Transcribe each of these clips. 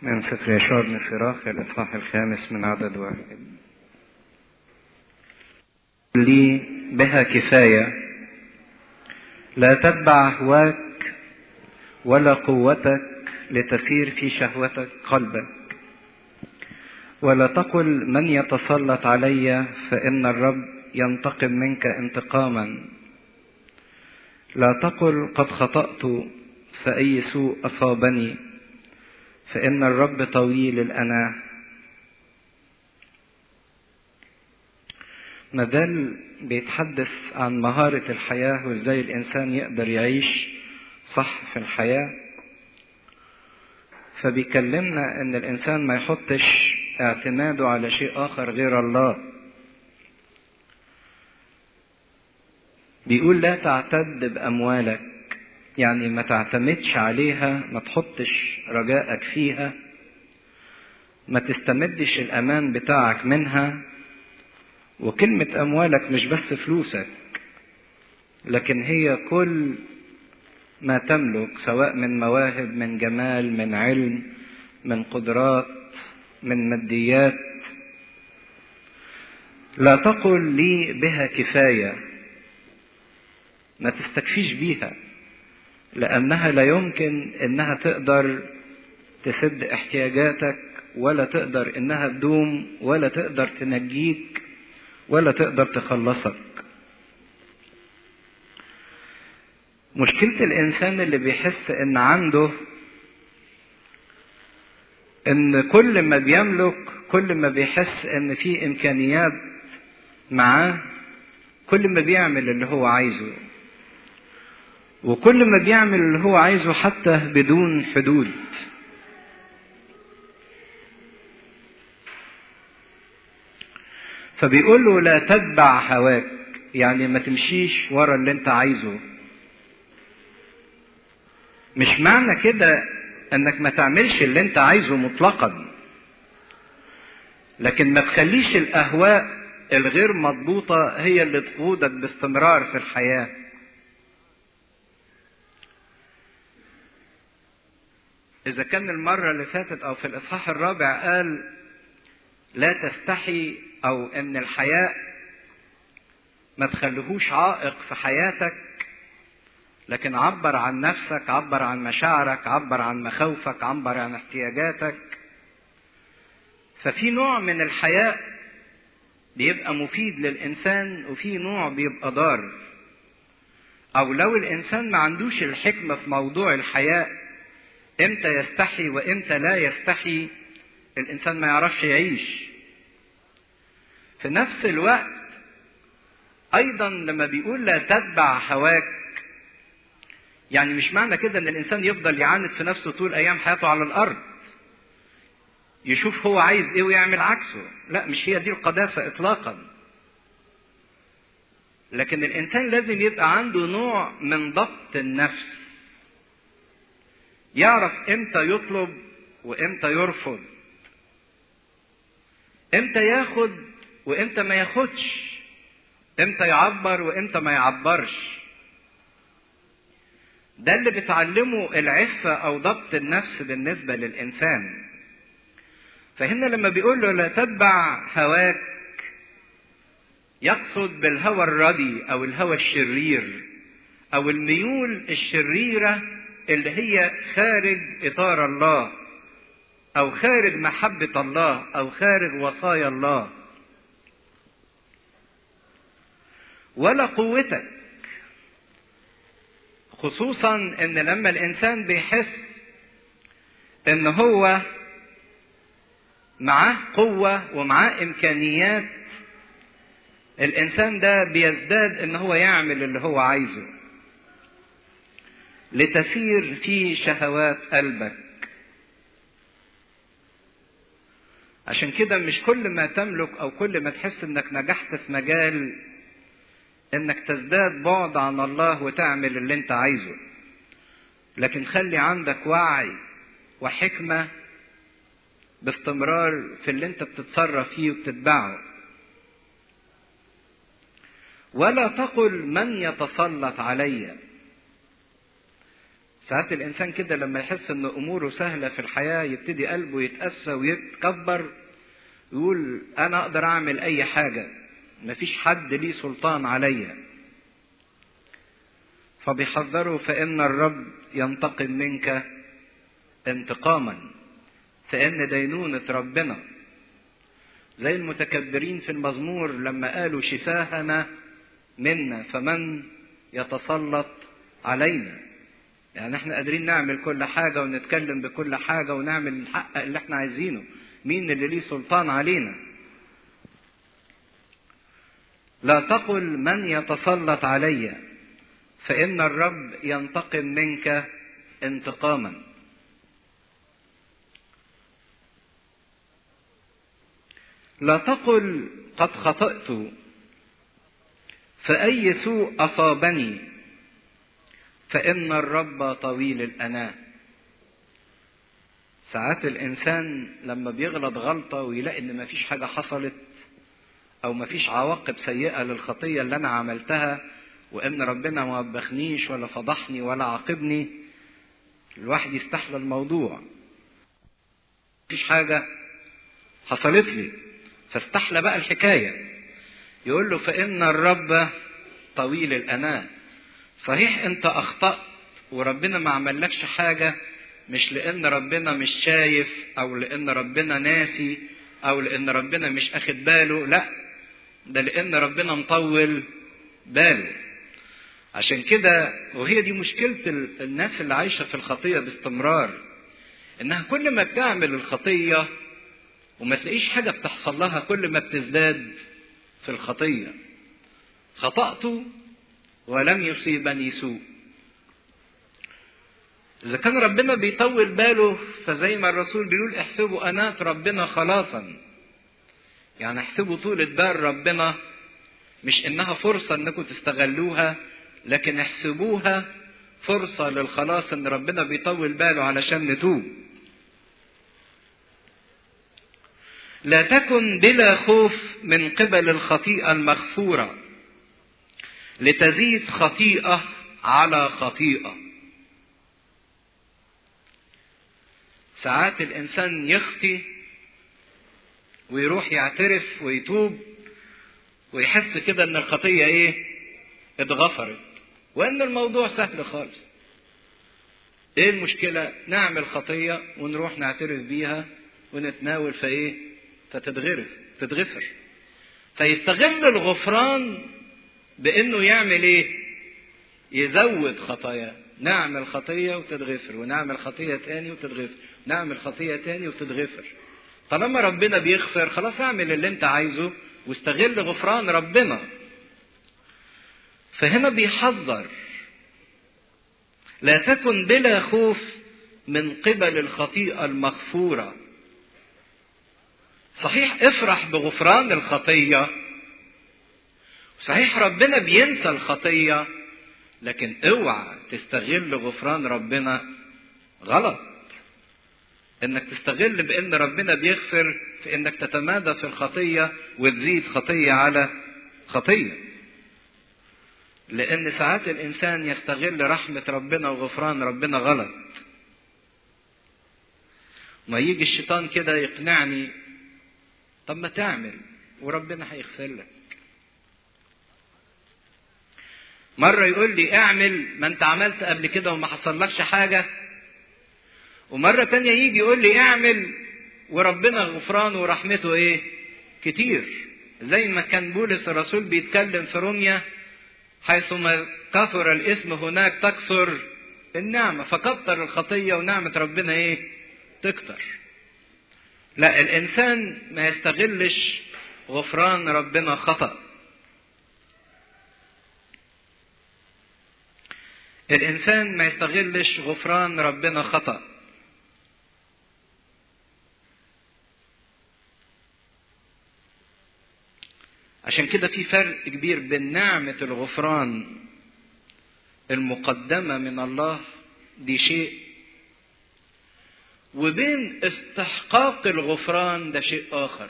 من سفر يشوع بن سراخ الإصحاح الخامس من عدد واحد لي بها كفاية لا تتبع هواك ولا قوتك لتسير في شهوتك قلبك ولا تقل من يتسلط علي فإن الرب ينتقم منك انتقاما لا تقل قد خطأت فأي سوء أصابني فإن الرب طويل الأناة مازال بيتحدث عن مهارة الحياة وإزاي الإنسان يقدر يعيش صح في الحياة فبيكلمنا إن الإنسان ما يحطش اعتماده على شيء آخر غير الله بيقول لا تعتد بأموالك يعني ما تعتمدش عليها ما تحطش رجائك فيها ما تستمدش الأمان بتاعك منها وكلمة أموالك مش بس فلوسك لكن هي كل ما تملك سواء من مواهب من جمال من علم من قدرات من ماديات لا تقل لي بها كفايه ما تستكفيش بيها لانها لا يمكن انها تقدر تسد احتياجاتك ولا تقدر انها تدوم ولا تقدر تنجيك ولا تقدر تخلصك مشكلة الإنسان اللي بيحس إن عنده إن كل ما بيملك كل ما بيحس إن في إمكانيات معاه كل ما بيعمل اللي هو عايزه وكل ما بيعمل اللي هو عايزه حتى بدون حدود فبيقول له لا تتبع هواك يعني ما تمشيش ورا اللي انت عايزه مش معنى كده انك ما تعملش اللي انت عايزه مطلقا لكن ما تخليش الاهواء الغير مضبوطه هي اللي تقودك باستمرار في الحياه إذا كان المرة اللي فاتت أو في الإصحاح الرابع قال لا تستحي أو إن الحياء ما تخليهوش عائق في حياتك لكن عبر عن نفسك عبر عن مشاعرك عبر عن مخاوفك عبر عن احتياجاتك ففي نوع من الحياء بيبقى مفيد للإنسان وفي نوع بيبقى ضار أو لو الإنسان ما عندوش الحكمة في موضوع الحياء امتى يستحي وامتى لا يستحي الانسان ما يعرفش يعيش في نفس الوقت ايضا لما بيقول لا تتبع هواك يعني مش معنى كده ان الانسان يفضل يعاند في نفسه طول ايام حياته على الارض يشوف هو عايز ايه ويعمل عكسه لا مش هي دي القداسه اطلاقا لكن الانسان لازم يبقى عنده نوع من ضبط النفس يعرف امتى يطلب وامتى يرفض امتى ياخد وامتى ما ياخدش امتى يعبر وامتى ما يعبرش ده اللي بتعلمه العفة او ضبط النفس بالنسبة للانسان فهنا لما بيقول له لا تتبع هواك يقصد بالهوى الردي او الهوى الشرير او الميول الشريره اللي هي خارج اطار الله او خارج محبه الله او خارج وصايا الله ولا قوتك خصوصا ان لما الانسان بيحس ان هو معاه قوه ومعاه امكانيات الانسان ده بيزداد ان هو يعمل اللي هو عايزه لتسير في شهوات قلبك عشان كده مش كل ما تملك او كل ما تحس انك نجحت في مجال انك تزداد بعد عن الله وتعمل اللي انت عايزه لكن خلي عندك وعي وحكمة باستمرار في اللي انت بتتصرف فيه وبتتبعه ولا تقل من يتسلط عليّ ساعات الانسان كده لما يحس ان اموره سهله في الحياه يبتدي قلبه يتاسى ويتكبر يقول انا اقدر اعمل اي حاجه مفيش حد ليه سلطان عليا فبيحذروا فان الرب ينتقم منك انتقاما فان دينونه ربنا زي المتكبرين في المزمور لما قالوا شفاهنا منا فمن يتسلط علينا يعني احنا قادرين نعمل كل حاجه ونتكلم بكل حاجه ونعمل الحق اللي احنا عايزينه مين اللي ليه سلطان علينا لا تقل من يتسلط علي فان الرب ينتقم منك انتقاما لا تقل قد خطأت فأي سوء أصابني فإن الرب طويل الأناة ساعات الإنسان لما بيغلط غلطة ويلاقي إن مفيش حاجة حصلت أو مفيش عواقب سيئة للخطية اللي أنا عملتها وإن ربنا ما وبخنيش ولا فضحني ولا عاقبني الواحد يستحلى الموضوع مفيش حاجة حصلت لي فاستحلى بقى الحكاية يقول له فإن الرب طويل الأناة صحيح أنت أخطأت وربنا ما عملكش حاجة مش لأن ربنا مش شايف أو لأن ربنا ناسي أو لأن ربنا مش أخد باله لا ده لأن ربنا مطول باله عشان كده وهي دي مشكلة الناس اللي عايشة في الخطية باستمرار إنها كل ما بتعمل الخطية وما تلاقيش حاجة بتحصل لها كل ما بتزداد في الخطية خطأت ولم يصيبني سوء إذا كان ربنا بيطول باله فزي ما الرسول بيقول احسبوا أنات ربنا خلاصا يعني احسبوا طولة بال ربنا مش إنها فرصة إنكم تستغلوها لكن احسبوها فرصة للخلاص إن ربنا بيطول باله علشان نتوب لا تكن بلا خوف من قبل الخطيئة المغفورة لتزيد خطيئة على خطيئة ساعات الإنسان يخطي ويروح يعترف ويتوب ويحس كده إن الخطية إيه؟ اتغفرت وإن الموضوع سهل خالص. إيه المشكلة؟ نعمل خطية ونروح نعترف بيها ونتناول فإيه؟ فتتغرف تتغفر فيستغل الغفران بانه يعمل ايه يزود خطايا نعمل خطية وتتغفر ونعمل خطية تاني وتتغفر نعمل خطية تاني وتتغفر طالما ربنا بيغفر خلاص اعمل اللي انت عايزه واستغل غفران ربنا فهنا بيحذر لا تكن بلا خوف من قبل الخطيئة المغفورة صحيح افرح بغفران الخطية صحيح ربنا بينسى الخطية لكن اوعى تستغل غفران ربنا غلط انك تستغل بان ربنا بيغفر في انك تتمادى في الخطية وتزيد خطية على خطية لان ساعات الانسان يستغل رحمة ربنا وغفران ربنا غلط ما يجي الشيطان كده يقنعني طب ما تعمل وربنا هيغفر لك مرة يقول لي اعمل ما انت عملت قبل كده وما حصلكش حاجة ومرة تانية يجي يقول لي اعمل وربنا غفرانه ورحمته ايه كتير زي ما كان بولس الرسول بيتكلم في روميا حيثما كثر الاسم هناك تكثر النعمة فكتر الخطية ونعمة ربنا ايه تكتر لا الانسان ما يستغلش غفران ربنا خطأ الانسان ما يستغلش غفران ربنا خطأ عشان كده في فرق كبير بين نعمة الغفران المقدمة من الله دي شيء وبين استحقاق الغفران ده شيء آخر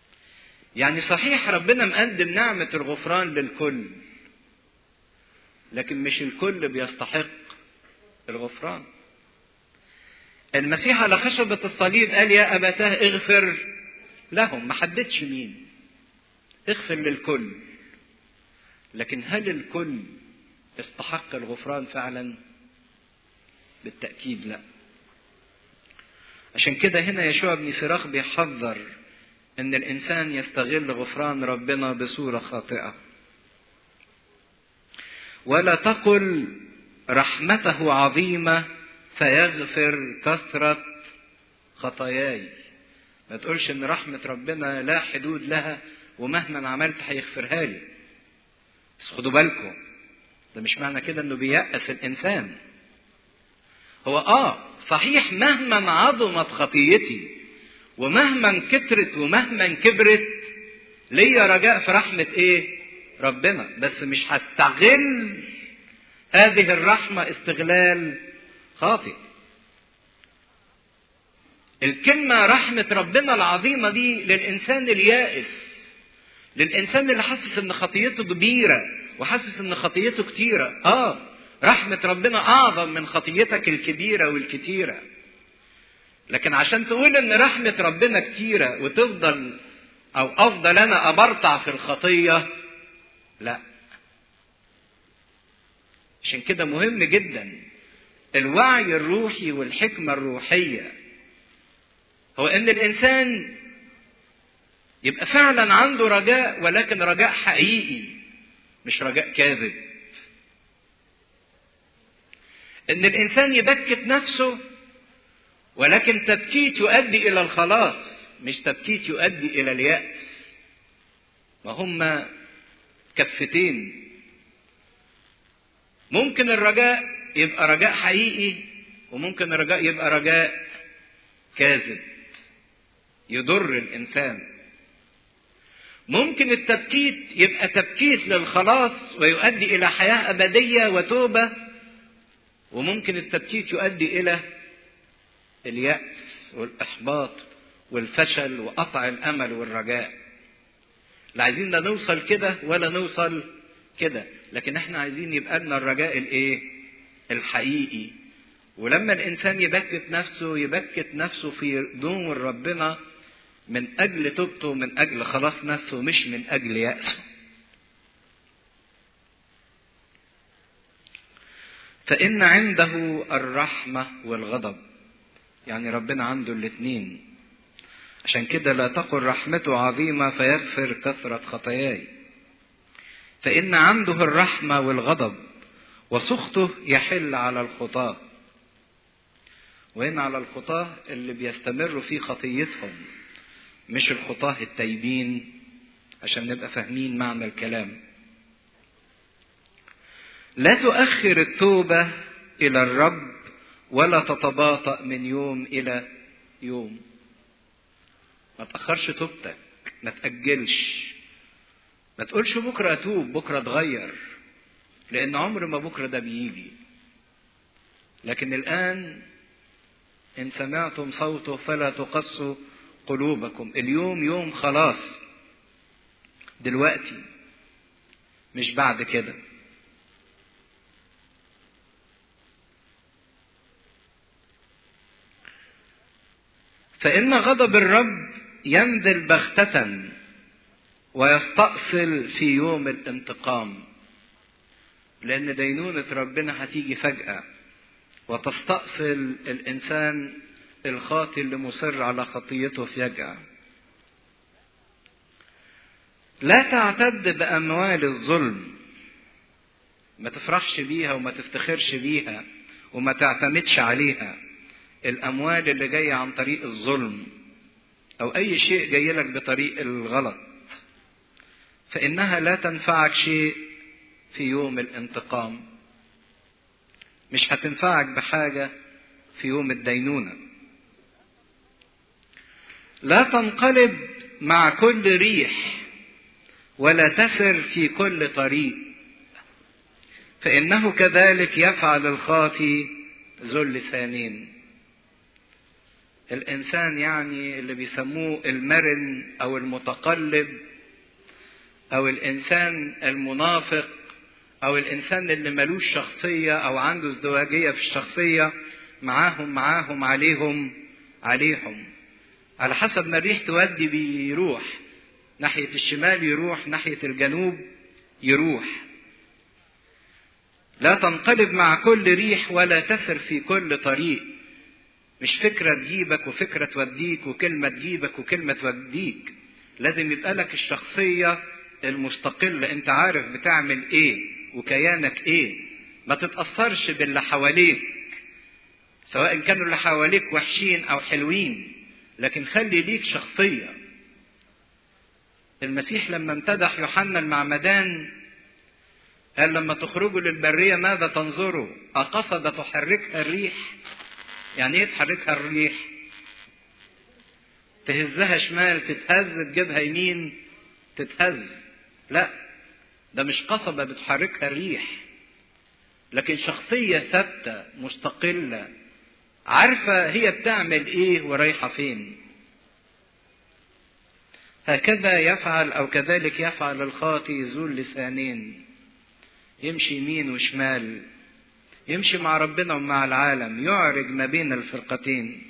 يعني صحيح ربنا مقدم نعمة الغفران للكل لكن مش الكل بيستحق الغفران المسيح على خشبة الصليب قال يا أبتاه اغفر لهم ما حددش مين اغفر للكل لكن هل الكل استحق الغفران فعلا بالتأكيد لا عشان كده هنا يشوع بن سراخ بيحذر ان الانسان يستغل غفران ربنا بصورة خاطئة ولا تقل رحمته عظيمة فيغفر كثرة خطاياي ما تقولش ان رحمة ربنا لا حدود لها ومهما عملت هيغفرها لي بس خدوا بالكم ده مش معنى كده انه بيأس الانسان هو اه صحيح مهما عظمت خطيتي ومهما كترت ومهما كبرت ليا رجاء في رحمة ايه ربنا بس مش هستغل هذه الرحمة استغلال خاطئ الكلمة رحمة ربنا العظيمة دي للإنسان اليائس للإنسان اللي حاسس إن خطيته كبيرة وحاسس إن خطيته كتيرة آه رحمة ربنا أعظم من خطيتك الكبيرة والكتيرة لكن عشان تقول إن رحمة ربنا كتيرة وتفضل أو أفضل أنا أبرطع في الخطية لا عشان كده مهم جدا الوعي الروحي والحكمة الروحية هو ان الانسان يبقى فعلا عنده رجاء ولكن رجاء حقيقي مش رجاء كاذب ان الانسان يبكت نفسه ولكن تبكيت يؤدي الى الخلاص مش تبكيت يؤدي الى اليأس ما هما كفتين ممكن الرجاء يبقى رجاء حقيقي وممكن الرجاء يبقى رجاء كاذب يضر الانسان ممكن التبكيت يبقى تبكيت للخلاص ويؤدي الى حياه ابديه وتوبه وممكن التبكيت يؤدي الى الياس والاحباط والفشل وقطع الامل والرجاء لا عايزين لا نوصل كده ولا نوصل كده لكن احنا عايزين يبقى لنا الرجاء الايه الحقيقي ولما الانسان يبكت نفسه يبكت نفسه في نور ربنا من اجل توبته من اجل خلاص نفسه مش من اجل يأسه فإن عنده الرحمة والغضب يعني ربنا عنده الاثنين عشان كده لا تقل رحمته عظيمة فيغفر كثرة خطاياي فإن عنده الرحمة والغضب وسخطه يحل على الخطاة وإن على الخطاة اللي بيستمروا في خطيتهم مش الخطاة التايبين عشان نبقى فاهمين معنى الكلام لا تؤخر التوبة إلى الرب ولا تتباطأ من يوم إلى يوم ما تأخرش توبتك ما تأجلش ما تقولش بكرة أتوب بكرة أتغير لأن عمر ما بكرة ده بيجي لكن الآن إن سمعتم صوته فلا تقصوا قلوبكم اليوم يوم خلاص دلوقتي مش بعد كده فإن غضب الرب ينزل بغتة ويستأصل في يوم الانتقام لأن دينونة ربنا هتيجي فجأة وتستأصل الإنسان الخاطي اللي مصر على خطيته فجأة لا تعتد بأموال الظلم ما تفرحش بيها وما تفتخرش بيها وما تعتمدش عليها الأموال اللي جاية عن طريق الظلم أو أي شيء جاي لك بطريق الغلط فإنها لا تنفعك شيء في يوم الانتقام مش هتنفعك بحاجة في يوم الدينونة لا تنقلب مع كل ريح ولا تسر في كل طريق فإنه كذلك يفعل الخاطي ذو اللسانين الإنسان يعني اللي بيسموه المرن أو المتقلب أو الإنسان المنافق او الانسان اللي ملوش شخصيه او عنده ازدواجيه في الشخصيه معاهم معاهم عليهم عليهم على حسب ما الريح تودي بيروح ناحيه الشمال يروح ناحيه الجنوب يروح لا تنقلب مع كل ريح ولا تسر في كل طريق مش فكرة تجيبك وفكرة توديك وكلمة تجيبك وكلمة توديك لازم يبقى لك الشخصية المستقلة انت عارف بتعمل ايه وكيانك ايه ما تتأثرش باللي حواليك سواء كانوا اللي حواليك وحشين او حلوين لكن خلي ليك شخصية المسيح لما امتدح يوحنا المعمدان قال لما تخرجوا للبرية ماذا تنظروا أقصد تحركها الريح يعني ايه تحركها الريح تهزها شمال تتهز تجيبها يمين تتهز لا ده مش قصبة بتحركها الريح لكن شخصية ثابتة مستقلة عارفة هي بتعمل ايه ورايحة فين هكذا يفعل او كذلك يفعل الخاطي ذو اللسانين يمشي يمين وشمال يمشي مع ربنا ومع العالم يعرج ما بين الفرقتين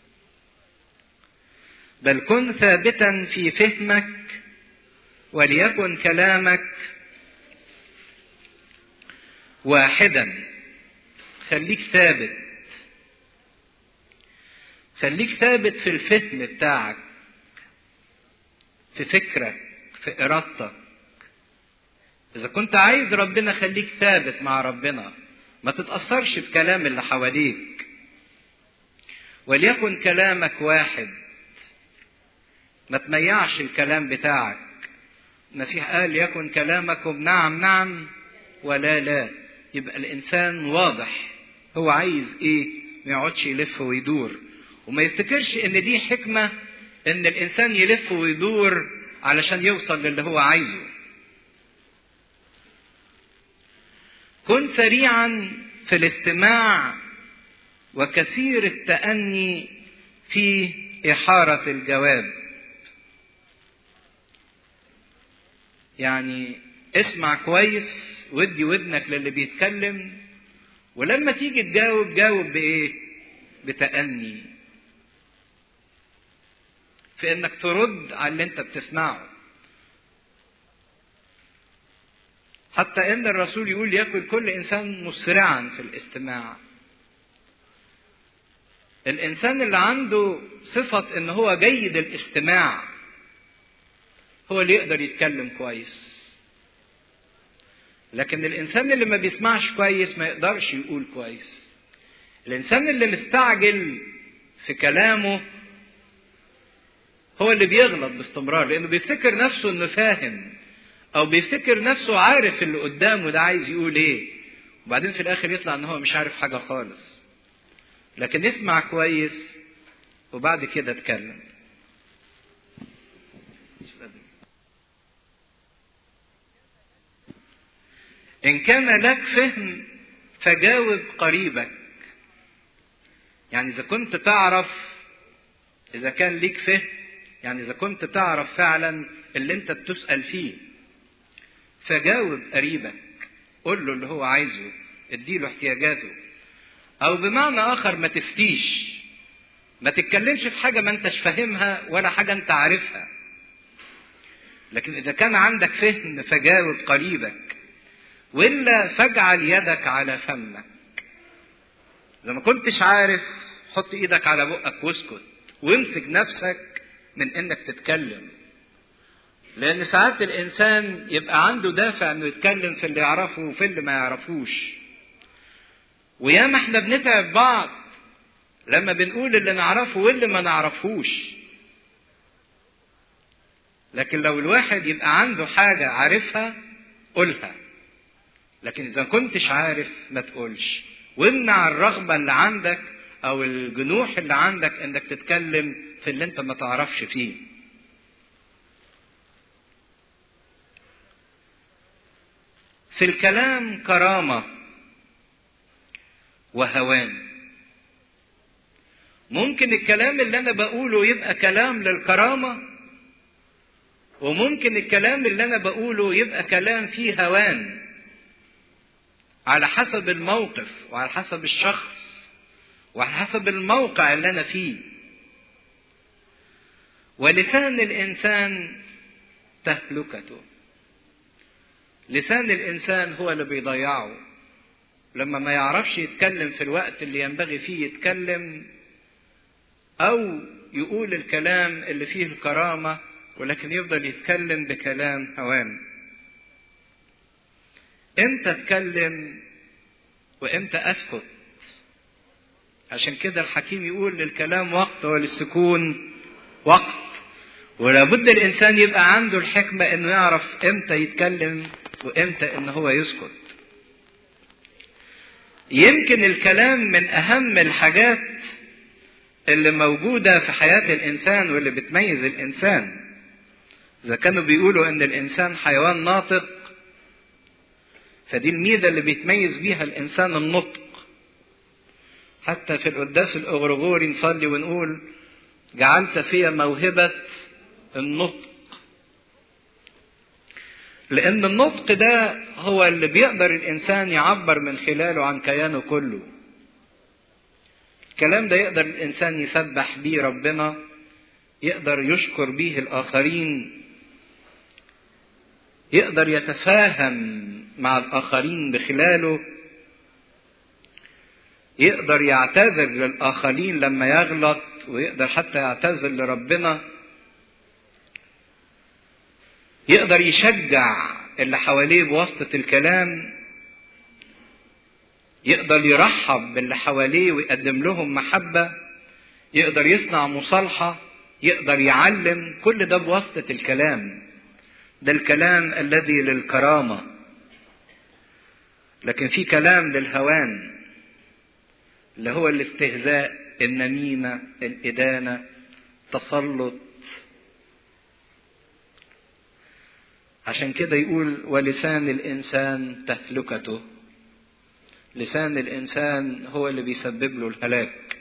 بل كن ثابتا في فهمك وليكن كلامك واحدا خليك ثابت خليك ثابت في الفهم بتاعك في فكرك في ارادتك اذا كنت عايز ربنا خليك ثابت مع ربنا ما تتاثرش بكلام اللي حواليك وليكن كلامك واحد ما تميعش الكلام بتاعك المسيح قال يكن كلامكم نعم نعم ولا لا يبقى الانسان واضح هو عايز ايه ما يقعدش يلف ويدور وما يفتكرش ان دي حكمه ان الانسان يلف ويدور علشان يوصل للي هو عايزه كن سريعا في الاستماع وكثير التأني في إحارة الجواب. يعني اسمع كويس ودي ودنك للي بيتكلم ولما تيجي تجاوب جاوب بإيه؟ بتأني. في إنك ترد على اللي أنت بتسمعه. حتى ان الرسول يقول يكن كل انسان مسرعا في الاستماع الانسان اللي عنده صفه ان هو جيد الاستماع هو اللي يقدر يتكلم كويس لكن الانسان اللي ما بيسمعش كويس ما يقدرش يقول كويس الانسان اللي مستعجل في كلامه هو اللي بيغلط باستمرار لانه بيفتكر نفسه انه فاهم او بيفتكر نفسه عارف اللي قدامه ده عايز يقول ايه وبعدين في الاخر يطلع ان هو مش عارف حاجه خالص لكن اسمع كويس وبعد كده اتكلم ان كان لك فهم فجاوب قريبك يعني اذا كنت تعرف اذا كان ليك فهم يعني اذا كنت تعرف فعلا اللي انت بتسال فيه فجاوب قريبك قول له اللي هو عايزه اديله احتياجاته او بمعنى اخر ما تفتيش ما تتكلمش في حاجة ما انتش فاهمها ولا حاجة انت عارفها لكن اذا كان عندك فهم فجاوب قريبك والا فاجعل يدك على فمك اذا ما كنتش عارف حط ايدك على بقك واسكت وامسك نفسك من انك تتكلم لأن ساعات الإنسان يبقى عنده دافع إنه يتكلم في اللي يعرفه وفي اللي ما يعرفوش. وياما إحنا بنتعب بعض لما بنقول اللي نعرفه واللي ما نعرفوش. لكن لو الواحد يبقى عنده حاجة عارفها قولها. لكن إذا كنتش عارف ما تقولش. وامنع الرغبة اللي عندك أو الجنوح اللي عندك إنك تتكلم في اللي أنت ما تعرفش فيه. في الكلام كرامة وهوان ممكن الكلام اللي أنا بقوله يبقى كلام للكرامة وممكن الكلام اللي أنا بقوله يبقى كلام فيه هوان على حسب الموقف وعلى حسب الشخص وعلى حسب الموقع اللي انا فيه ولسان الانسان تهلكته لسان الانسان هو اللي بيضيعه لما ما يعرفش يتكلم في الوقت اللي ينبغي فيه يتكلم او يقول الكلام اللي فيه الكرامه ولكن يفضل يتكلم بكلام هوام امتى اتكلم وامتى اسكت عشان كده الحكيم يقول للكلام وقت وللسكون وقت ولابد الانسان يبقى عنده الحكمه انه يعرف امتى يتكلم وامتى ان هو يسكت يمكن الكلام من اهم الحاجات اللي موجوده في حياه الانسان واللي بتميز الانسان اذا كانوا بيقولوا ان الانسان حيوان ناطق فدي الميزه اللي بيتميز بيها الانسان النطق حتى في القداس الاغرغوري نصلي ونقول جعلت فيا موهبه النطق لان النطق ده هو اللي بيقدر الانسان يعبر من خلاله عن كيانه كله الكلام ده يقدر الانسان يسبح بيه ربنا يقدر يشكر بيه الاخرين يقدر يتفاهم مع الاخرين بخلاله يقدر يعتذر للاخرين لما يغلط ويقدر حتى يعتذر لربنا يقدر يشجع اللي حواليه بواسطة الكلام يقدر يرحب باللي حواليه ويقدم لهم محبة يقدر يصنع مصالحة يقدر يعلم كل ده بواسطة الكلام ده الكلام الذي للكرامة لكن في كلام للهوان اللي هو الاستهزاء النميمة الإدانة تسلط عشان كده يقول ولسان الإنسان تهلكته لسان الإنسان هو اللي بيسبب له الهلاك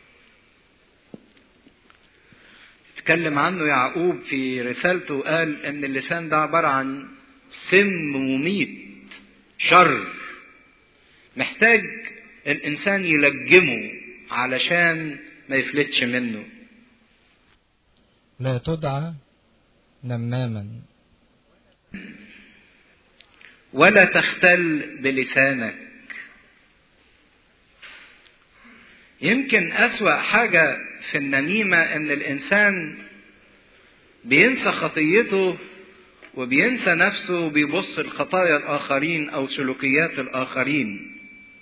اتكلم عنه يعقوب في رسالته وقال ان اللسان ده عبارة عن سم مميت شر محتاج الانسان يلجمه علشان ما يفلتش منه لا تدعى نماما ولا تختل بلسانك يمكن أسوأ حاجة في النميمة إن الإنسان بينسى خطيته وبينسى نفسه وبيبص لخطايا الآخرين أو سلوكيات الآخرين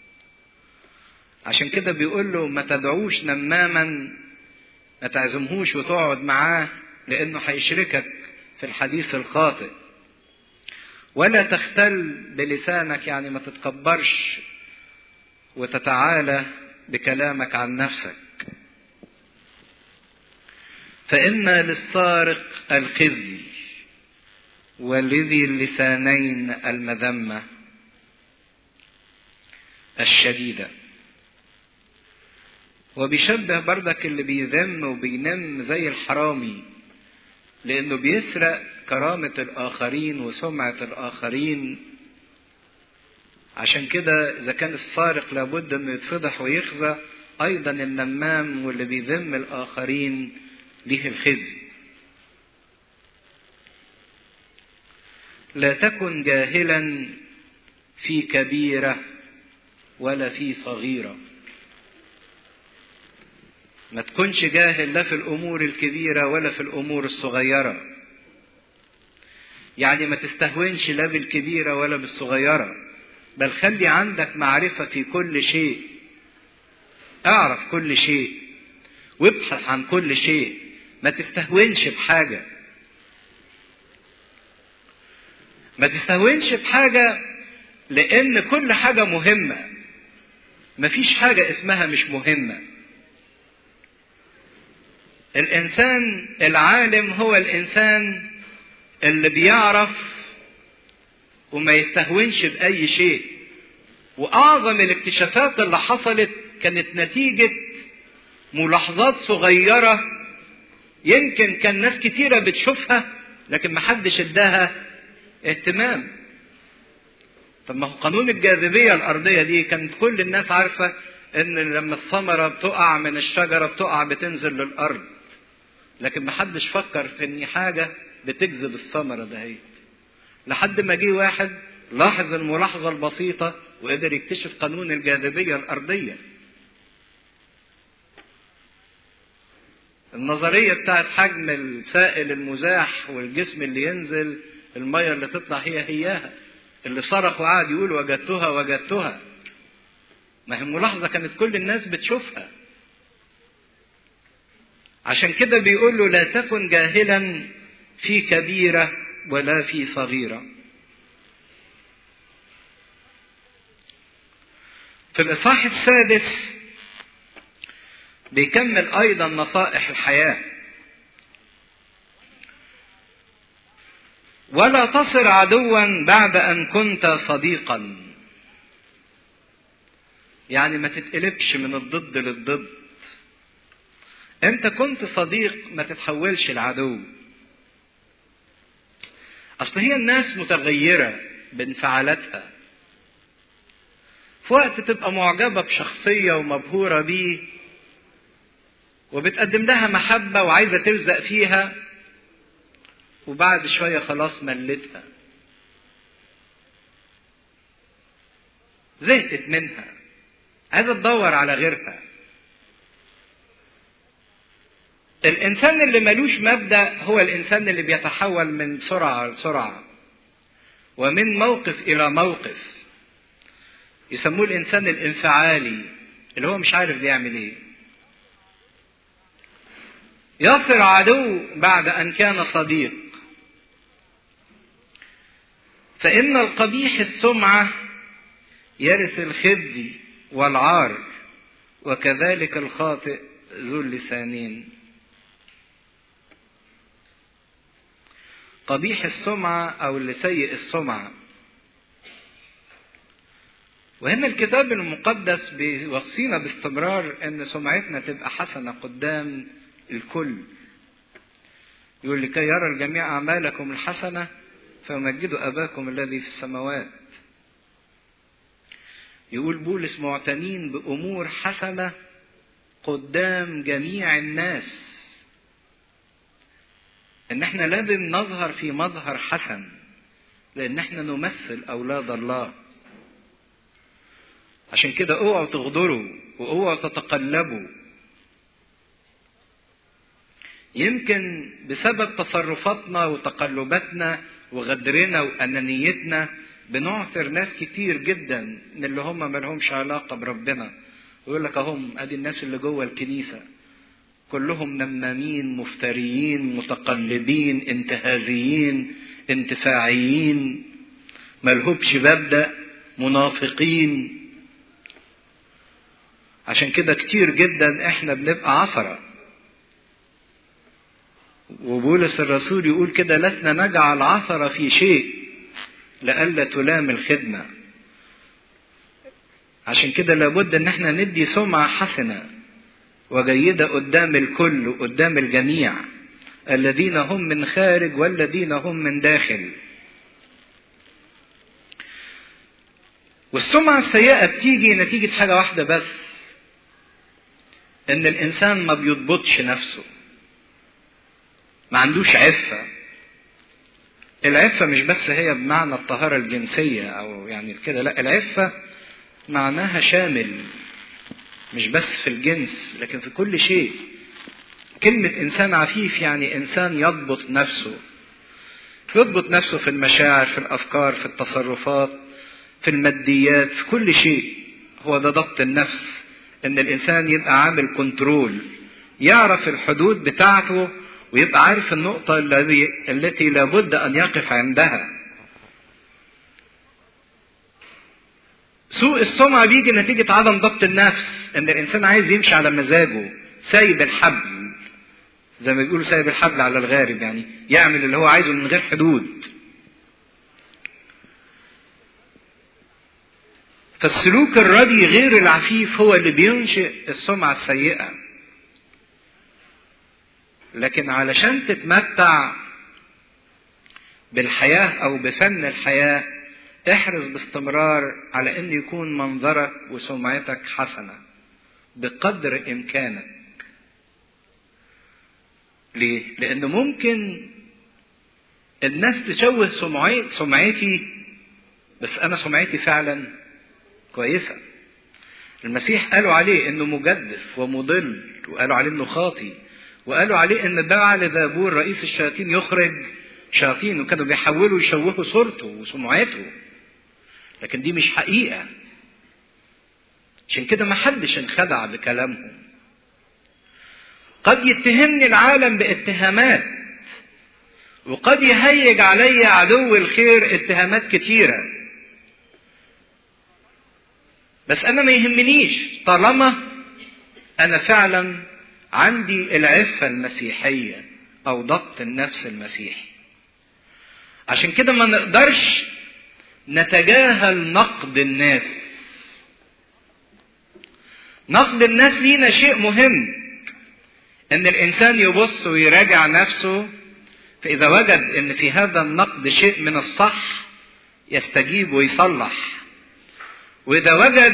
عشان كده بيقول له ما تدعوش نماما ما تعزمهوش وتقعد معاه لأنه هيشركك في الحديث الخاطئ ولا تختل بلسانك يعني ما تتكبرش وتتعالى بكلامك عن نفسك فإن للسارق الخزي ولذي اللسانين المذمة الشديدة وبيشبه بردك اللي بيذم وبينم زي الحرامي لأنه بيسرق كرامة الآخرين وسمعة الآخرين عشان كده إذا كان السارق لابد إنه يتفضح ويخزى أيضا النمام واللي بيذم الآخرين ليه الخزي لا تكن جاهلا في كبيرة ولا في صغيرة ما تكونش جاهل لا في الأمور الكبيرة ولا في الأمور الصغيرة يعني ما تستهونش لا بالكبيرة ولا بالصغيرة بل خلي عندك معرفة في كل شيء اعرف كل شيء وابحث عن كل شيء ما تستهونش بحاجة ما تستهونش بحاجة لأن كل حاجة مهمة مفيش حاجة اسمها مش مهمة الإنسان العالم هو الإنسان اللي بيعرف وما يستهونش بأي شيء وأعظم الاكتشافات اللي حصلت كانت نتيجة ملاحظات صغيرة يمكن كان ناس كتيرة بتشوفها لكن محدش اداها اهتمام طب ما هو قانون الجاذبية الأرضية دي كانت كل الناس عارفة إن لما الثمرة بتقع من الشجرة بتقع بتنزل للأرض لكن محدش فكر في إن حاجة بتجذب الثمرة دهيت لحد ما جه واحد لاحظ الملاحظة البسيطة وقدر يكتشف قانون الجاذبية الأرضية النظرية بتاعت حجم السائل المزاح والجسم اللي ينزل المية اللي تطلع هي هياها اللي صرخ وقعد يقول وجدتها وجدتها ما هي ملاحظة كانت كل الناس بتشوفها عشان كده بيقول له لا تكن جاهلا في كبيرة ولا في صغيرة في الإصحاح السادس بيكمل أيضا نصائح الحياة ولا تصر عدوا بعد أن كنت صديقا يعني ما تتقلبش من الضد للضد انت كنت صديق ما تتحولش العدو اصل هي الناس متغيره بانفعالاتها في وقت تبقى معجبه بشخصيه ومبهوره بيه وبتقدم لها محبه وعايزه تلزق فيها وبعد شويه خلاص ملتها زهقت منها عايزه تدور على غيرها الانسان اللي ملوش مبدا هو الانسان اللي بيتحول من سرعه لسرعه ومن موقف الى موقف يسموه الانسان الانفعالي اللي هو مش عارف بيعمل ايه يصر عدو بعد ان كان صديق فان القبيح السمعه يرث الخزي والعار وكذلك الخاطئ ذو اللسانين قبيح السمعة أو اللي سيء السمعة وهنا الكتاب المقدس بيوصينا باستمرار أن سمعتنا تبقى حسنة قدام الكل يقول لكي يرى الجميع أعمالكم الحسنة فيمجدوا أباكم الذي في السماوات يقول بولس معتنين بأمور حسنة قدام جميع الناس ان احنا لازم نظهر في مظهر حسن لان احنا نمثل اولاد الله عشان كده اوعوا تغدروا واوعوا تتقلبوا يمكن بسبب تصرفاتنا وتقلباتنا وغدرنا وانانيتنا بنعثر ناس كتير جدا من اللي هم مالهمش علاقه بربنا يقول لك اهم ادي الناس اللي جوه الكنيسه كلهم نمامين مفتريين متقلبين انتهازيين انتفاعيين ملهوبش مبدا منافقين عشان كده كتير جدا احنا بنبقى عثرة وبولس الرسول يقول كده لسنا نجعل عثرة في شيء لئلا تلام الخدمة عشان كده لابد ان احنا ندي سمعة حسنة وجيدة قدام الكل وقدام الجميع الذين هم من خارج والذين هم من داخل والسمعة السيئة بتيجي نتيجة حاجة واحدة بس إن الإنسان ما بيضبطش نفسه ما عندوش عفة العفة مش بس هي بمعنى الطهارة الجنسية أو يعني كده لا العفة معناها شامل مش بس في الجنس لكن في كل شيء كلمة إنسان عفيف يعني إنسان يضبط نفسه يضبط نفسه في المشاعر في الأفكار في التصرفات في الماديات في كل شيء هو ده ضبط النفس إن الإنسان يبقى عامل كنترول يعرف الحدود بتاعته ويبقى عارف النقطة الذي التي لابد أن يقف عندها سوء السمعة بيجي نتيجة عدم ضبط النفس ان الانسان عايز يمشي على مزاجه سايب الحبل زي ما بيقولوا سايب الحبل على الغارب يعني يعمل اللي هو عايزه من غير حدود فالسلوك الردي غير العفيف هو اللي بينشئ السمعة السيئة لكن علشان تتمتع بالحياة أو بفن الحياة احرص باستمرار على ان يكون منظرك وسمعتك حسنه بقدر امكانك ليه لان ممكن الناس تشوه سمعي سمعتي بس انا سمعتي فعلا كويسه المسيح قالوا عليه انه مجدف ومضل وقالوا عليه انه خاطي وقالوا عليه ان بعل ذابور رئيس الشياطين يخرج شياطين وكانوا بيحاولوا يشوهوا صورته وسمعته لكن دي مش حقيقه عشان كده ما حدش انخدع بكلامهم قد يتهمني العالم باتهامات وقد يهيج علي عدو الخير اتهامات كتيره بس انا ما يهمنيش طالما انا فعلا عندي العفه المسيحيه او ضبط النفس المسيحي عشان كده ما نقدرش نتجاهل نقد الناس نقد الناس لينا شيء مهم ان الانسان يبص ويراجع نفسه فاذا وجد ان في هذا النقد شيء من الصح يستجيب ويصلح واذا وجد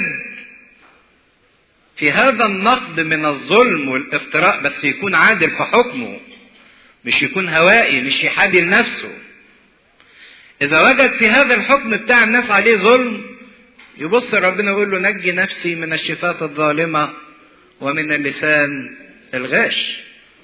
في هذا النقد من الظلم والافتراء بس يكون عادل في حكمه مش يكون هوائي مش يحادي لنفسه اذا وجد في هذا الحكم بتاع الناس عليه ظلم يبص ربنا يقول له نجي نفسي من الشفات الظالمه ومن اللسان الغاش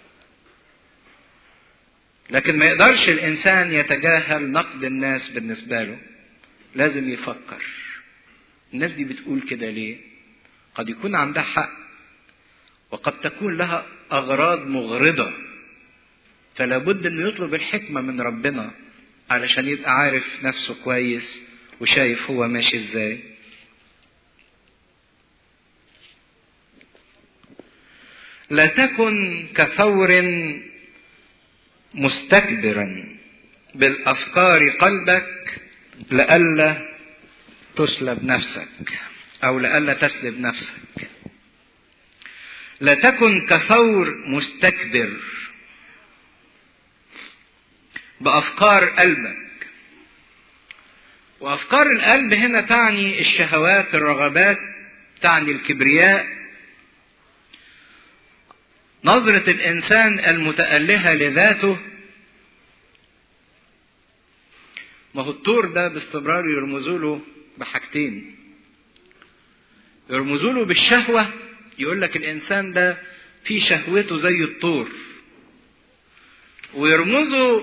لكن ما يقدرش الانسان يتجاهل نقد الناس بالنسبه له لازم يفكر الناس دي بتقول كده ليه قد يكون عندها حق وقد تكون لها اغراض مغرضه فلا بد انه يطلب الحكمه من ربنا علشان يبقى عارف نفسه كويس وشايف هو ماشي ازاي لا تكن كثور مستكبرا بالافكار قلبك لئلا تسلب نفسك او لئلا تسلب نفسك لا تكن كثور مستكبر بافكار قلبك وافكار القلب هنا تعني الشهوات الرغبات تعني الكبرياء نظره الانسان المتالهه لذاته ما هو الطور ده باستمرار يرمزوا له بحاجتين يرمزوا له بالشهوه يقول لك الانسان ده في شهوته زي الطور ويرمزوا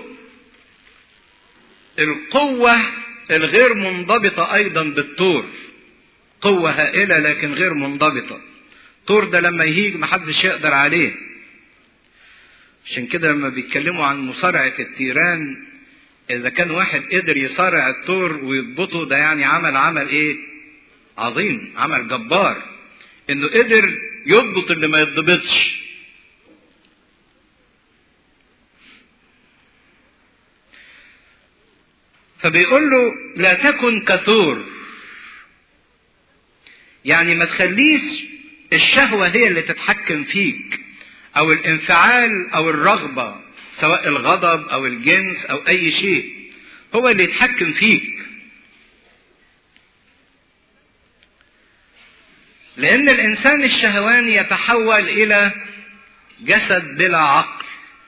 القوة الغير منضبطة أيضا بالطور قوة هائلة لكن غير منضبطة الطور ده لما يهيج محدش يقدر عليه عشان كده لما بيتكلموا عن مصارعة التيران إذا كان واحد قدر يصارع الطور ويضبطه ده يعني عمل عمل إيه؟ عظيم عمل جبار إنه قدر يضبط اللي ما يضبطش فبيقول له لا تكن كثور يعني ما تخليش الشهوة هي اللي تتحكم فيك أو الانفعال أو الرغبة سواء الغضب أو الجنس أو أي شيء هو اللي يتحكم فيك لأن الإنسان الشهواني يتحول إلى جسد بلا عقل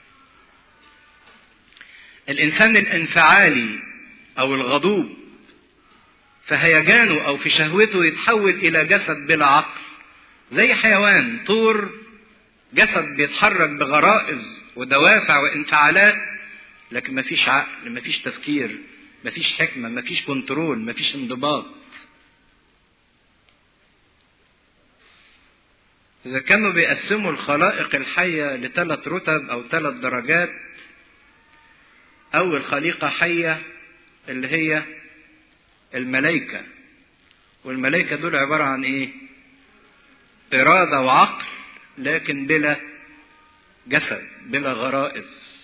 الإنسان الانفعالي او الغضوب فهيجانه او في شهوته يتحول الى جسد بلا عقل زي حيوان طور جسد بيتحرك بغرائز ودوافع وانفعالات لكن مفيش عقل مفيش تفكير مفيش حكمه مفيش كنترول مفيش انضباط إذا كانوا بيقسموا الخلائق الحية لثلاث رتب أو ثلاث درجات أول خليقة حية اللي هي الملائكة والملائكة دول عبارة عن إيه؟ إرادة وعقل لكن بلا جسد بلا غرائز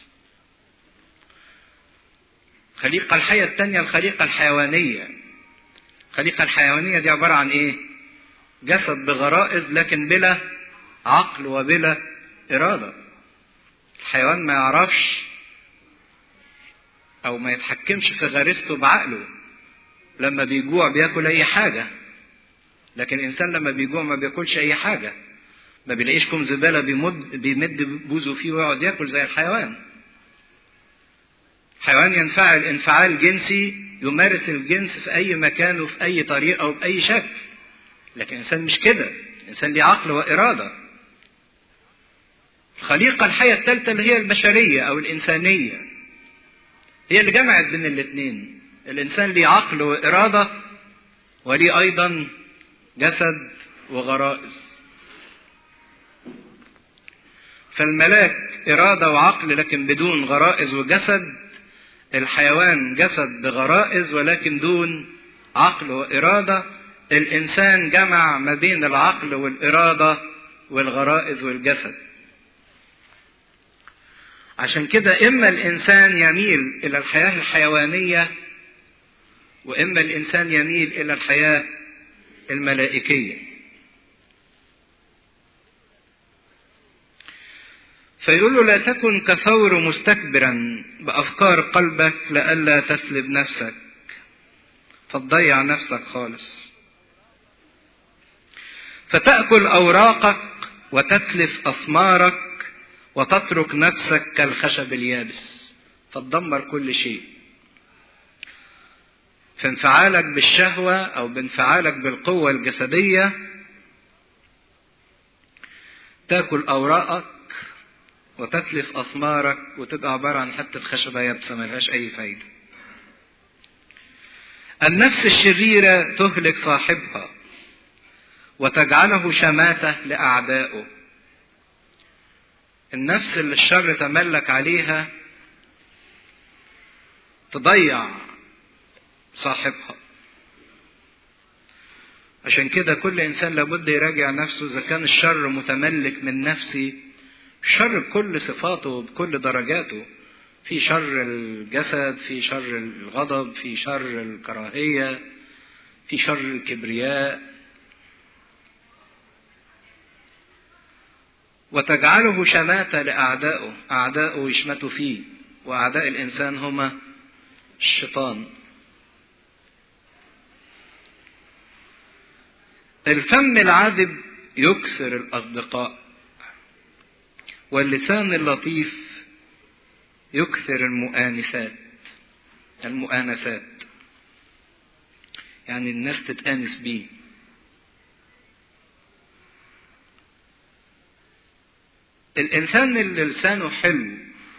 الخليقة الحية الثانية الخليقة الحيوانية الخليقة الحيوانية دي عبارة عن إيه؟ جسد بغرائز لكن بلا عقل وبلا إرادة الحيوان ما يعرفش او ما يتحكمش في غريزته بعقله لما بيجوع بياكل اي حاجة لكن الانسان لما بيجوع ما بياكلش اي حاجة ما بيلاقيش كوم زبالة بيمد بيمد بوزه فيه ويقعد ياكل زي الحيوان الحيوان ينفعل انفعال جنسي يمارس الجنس في اي مكان وفي اي طريقة وبأي شكل لكن الانسان مش كده الانسان ليه عقل وارادة الخليقة الحية الثالثة اللي هي البشرية او الانسانية هي اللي جمعت بين الاثنين الانسان ليه عقل وارادة وليه ايضا جسد وغرائز فالملاك إرادة وعقل لكن بدون غرائز وجسد الحيوان جسد بغرائز ولكن دون عقل وإرادة الإنسان جمع ما بين العقل والإرادة والغرائز والجسد عشان كده إما الإنسان يميل إلى الحياة الحيوانية وإما الإنسان يميل إلى الحياة الملائكية فيقول له لا تكن كثور مستكبرا بأفكار قلبك لئلا تسلب نفسك فتضيع نفسك خالص فتأكل أوراقك وتتلف أثمارك وتترك نفسك كالخشب اليابس فتدمر كل شيء في انفعالك بالشهوة أو بانفعالك بالقوة الجسدية تاكل أوراقك وتتلف أثمارك وتبقى عبارة عن حتة خشبة يابسة ملهاش أي فايدة. النفس الشريرة تهلك صاحبها وتجعله شماتة لأعدائه. النفس اللي الشر تملك عليها تضيع صاحبها. عشان كده كل إنسان لابد يراجع نفسه إذا كان الشر متملك من نفسي الشر بكل صفاته بكل درجاته في شر الجسد في شر الغضب في شر الكراهية في شر الكبرياء وتجعله شماتة لأعدائه أعدائه يشمتوا فيه وأعداء الإنسان هما الشيطان الفم العذب يكسر الأصدقاء واللسان اللطيف يكثر المؤانسات المؤانسات يعني الناس تتآنس بيه الإنسان اللي لسانه حلو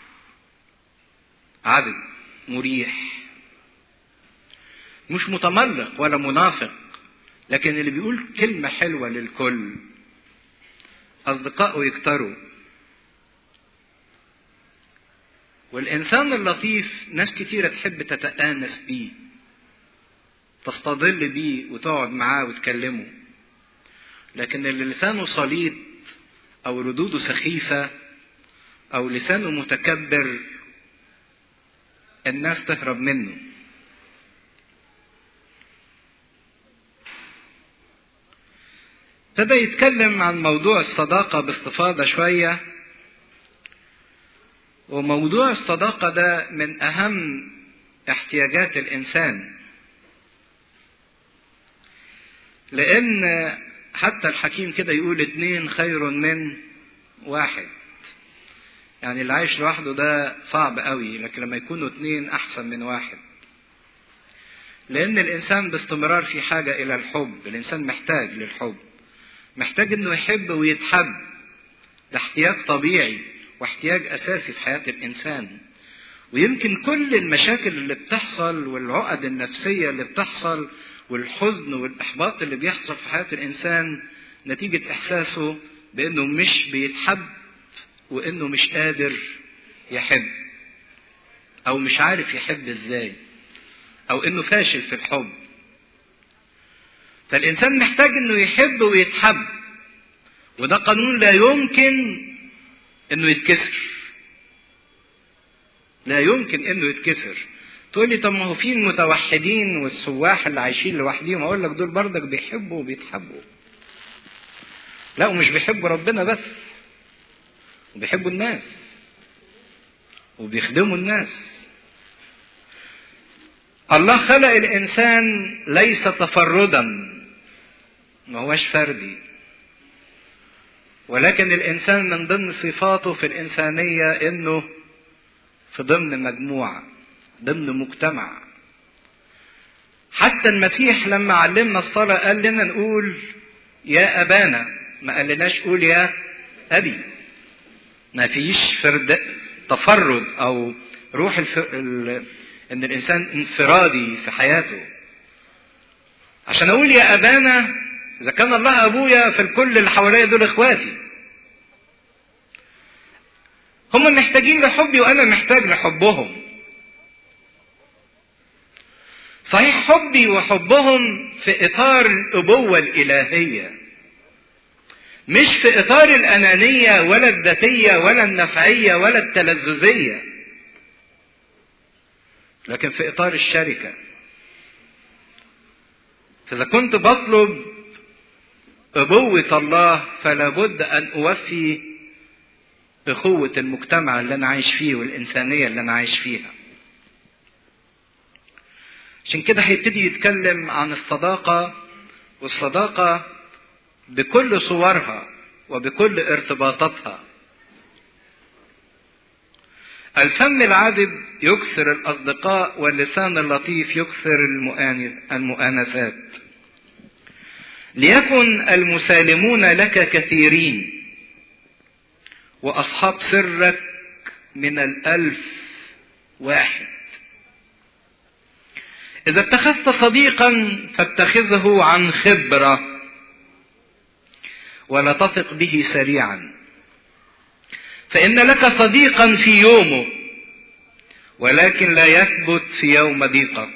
عذب مريح مش متملق ولا منافق لكن اللي بيقول كلمة حلوة للكل أصدقائه يكتروا والإنسان اللطيف ناس كتيرة تحب تتآنس بيه تستظل بيه وتقعد معاه وتكلمه لكن اللي لسانه صليط أو ردوده سخيفة أو لسانه متكبر الناس تهرب منه ابتدى يتكلم عن موضوع الصداقة باستفاضة شوية وموضوع الصداقة ده من أهم احتياجات الإنسان لأن حتى الحكيم كده يقول اتنين خير من واحد يعني اللي عايش لوحده ده صعب قوي لكن لما يكونوا اتنين أحسن من واحد لأن الإنسان باستمرار في حاجة إلى الحب الإنسان محتاج للحب محتاج إنه يحب ويتحب ده احتياج طبيعي واحتياج اساسي في حياه الانسان ويمكن كل المشاكل اللي بتحصل والعقد النفسيه اللي بتحصل والحزن والاحباط اللي بيحصل في حياه الانسان نتيجه احساسه بانه مش بيتحب وانه مش قادر يحب او مش عارف يحب ازاي او انه فاشل في الحب فالانسان محتاج انه يحب ويتحب وده قانون لا يمكن انه يتكسر لا يمكن انه يتكسر تقول لي طب ما هو في المتوحدين والسواح اللي عايشين لوحديهم اقول لك دول بردك بيحبوا وبيتحبوا لا ومش بيحبوا ربنا بس وبيحبوا الناس وبيخدموا الناس الله خلق الانسان ليس تفردا ما هوش فردي ولكن الانسان من ضمن صفاته في الانسانيه انه في ضمن مجموعه ضمن مجتمع حتى المسيح لما علمنا الصلاه قال لنا نقول يا ابانا ما قالناش قول يا ابي ما فيش فرد تفرد او روح الف... ال... ان الانسان انفرادي في حياته عشان اقول يا ابانا اذا كان الله ابويا فالكل اللي حواليا دول اخواتي هم محتاجين لحبي وانا محتاج لحبهم صحيح حبي وحبهم في اطار الابوه الالهيه مش في اطار الانانيه ولا الذاتيه ولا النفعيه ولا التلذذيه لكن في اطار الشركه فاذا كنت بطلب ابوه الله فلا بد ان اوفي اخوه المجتمع اللي انا عايش فيه والانسانيه اللي انا عايش فيها عشان كده هيبتدي يتكلم عن الصداقه والصداقه بكل صورها وبكل ارتباطاتها الفم العذب يكثر الأصدقاء واللسان اللطيف يكثر المؤانسات ليكن المسالمون لك كثيرين وأصحاب سرك من الألف واحد إذا اتخذت صديقا فاتخذه عن خبرة ولا تثق به سريعا فإن لك صديقا في يومه ولكن لا يثبت في يوم ضيقك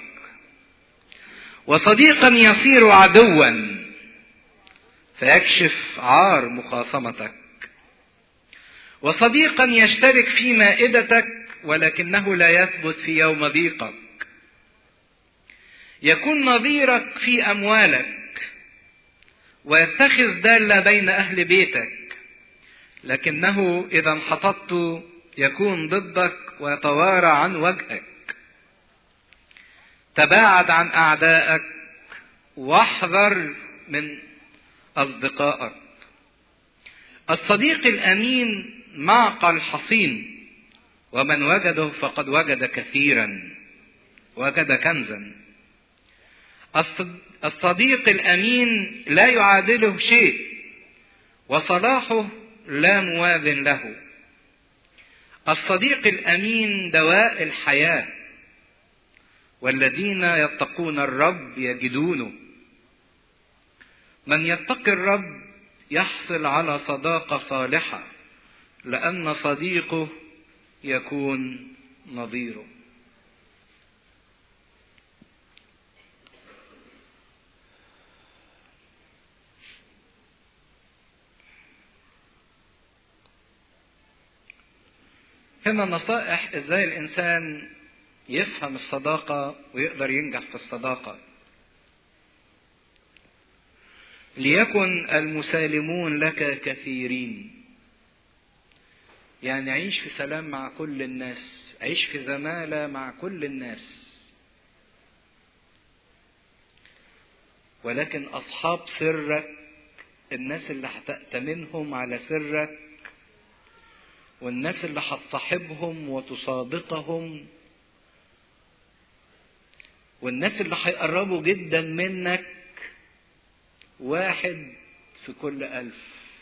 وصديقا يصير عدوا فيكشف عار مخاصمتك وصديقا يشترك في مائدتك ولكنه لا يثبت في يوم ضيقك يكون نظيرك في اموالك ويتخذ داله بين اهل بيتك لكنه اذا انحططت يكون ضدك ويتوارى عن وجهك تباعد عن اعدائك واحذر من اصدقائك الصديق الامين معقل حصين ومن وجده فقد وجد كثيرا وجد كنزا الصديق الامين لا يعادله شيء وصلاحه لا موازن له الصديق الامين دواء الحياه والذين يتقون الرب يجدونه من يتقي الرب يحصل على صداقه صالحه لان صديقه يكون نظيره هنا نصائح ازاي الانسان يفهم الصداقة ويقدر ينجح في الصداقة. ليكن المسالمون لك كثيرين. يعني عيش في سلام مع كل الناس، عيش في زمالة مع كل الناس. ولكن أصحاب سرك الناس اللي هتأتمنهم على سرك والناس اللي هتصاحبهم وتصادقهم والناس اللي هيقربوا جدا منك واحد في كل ألف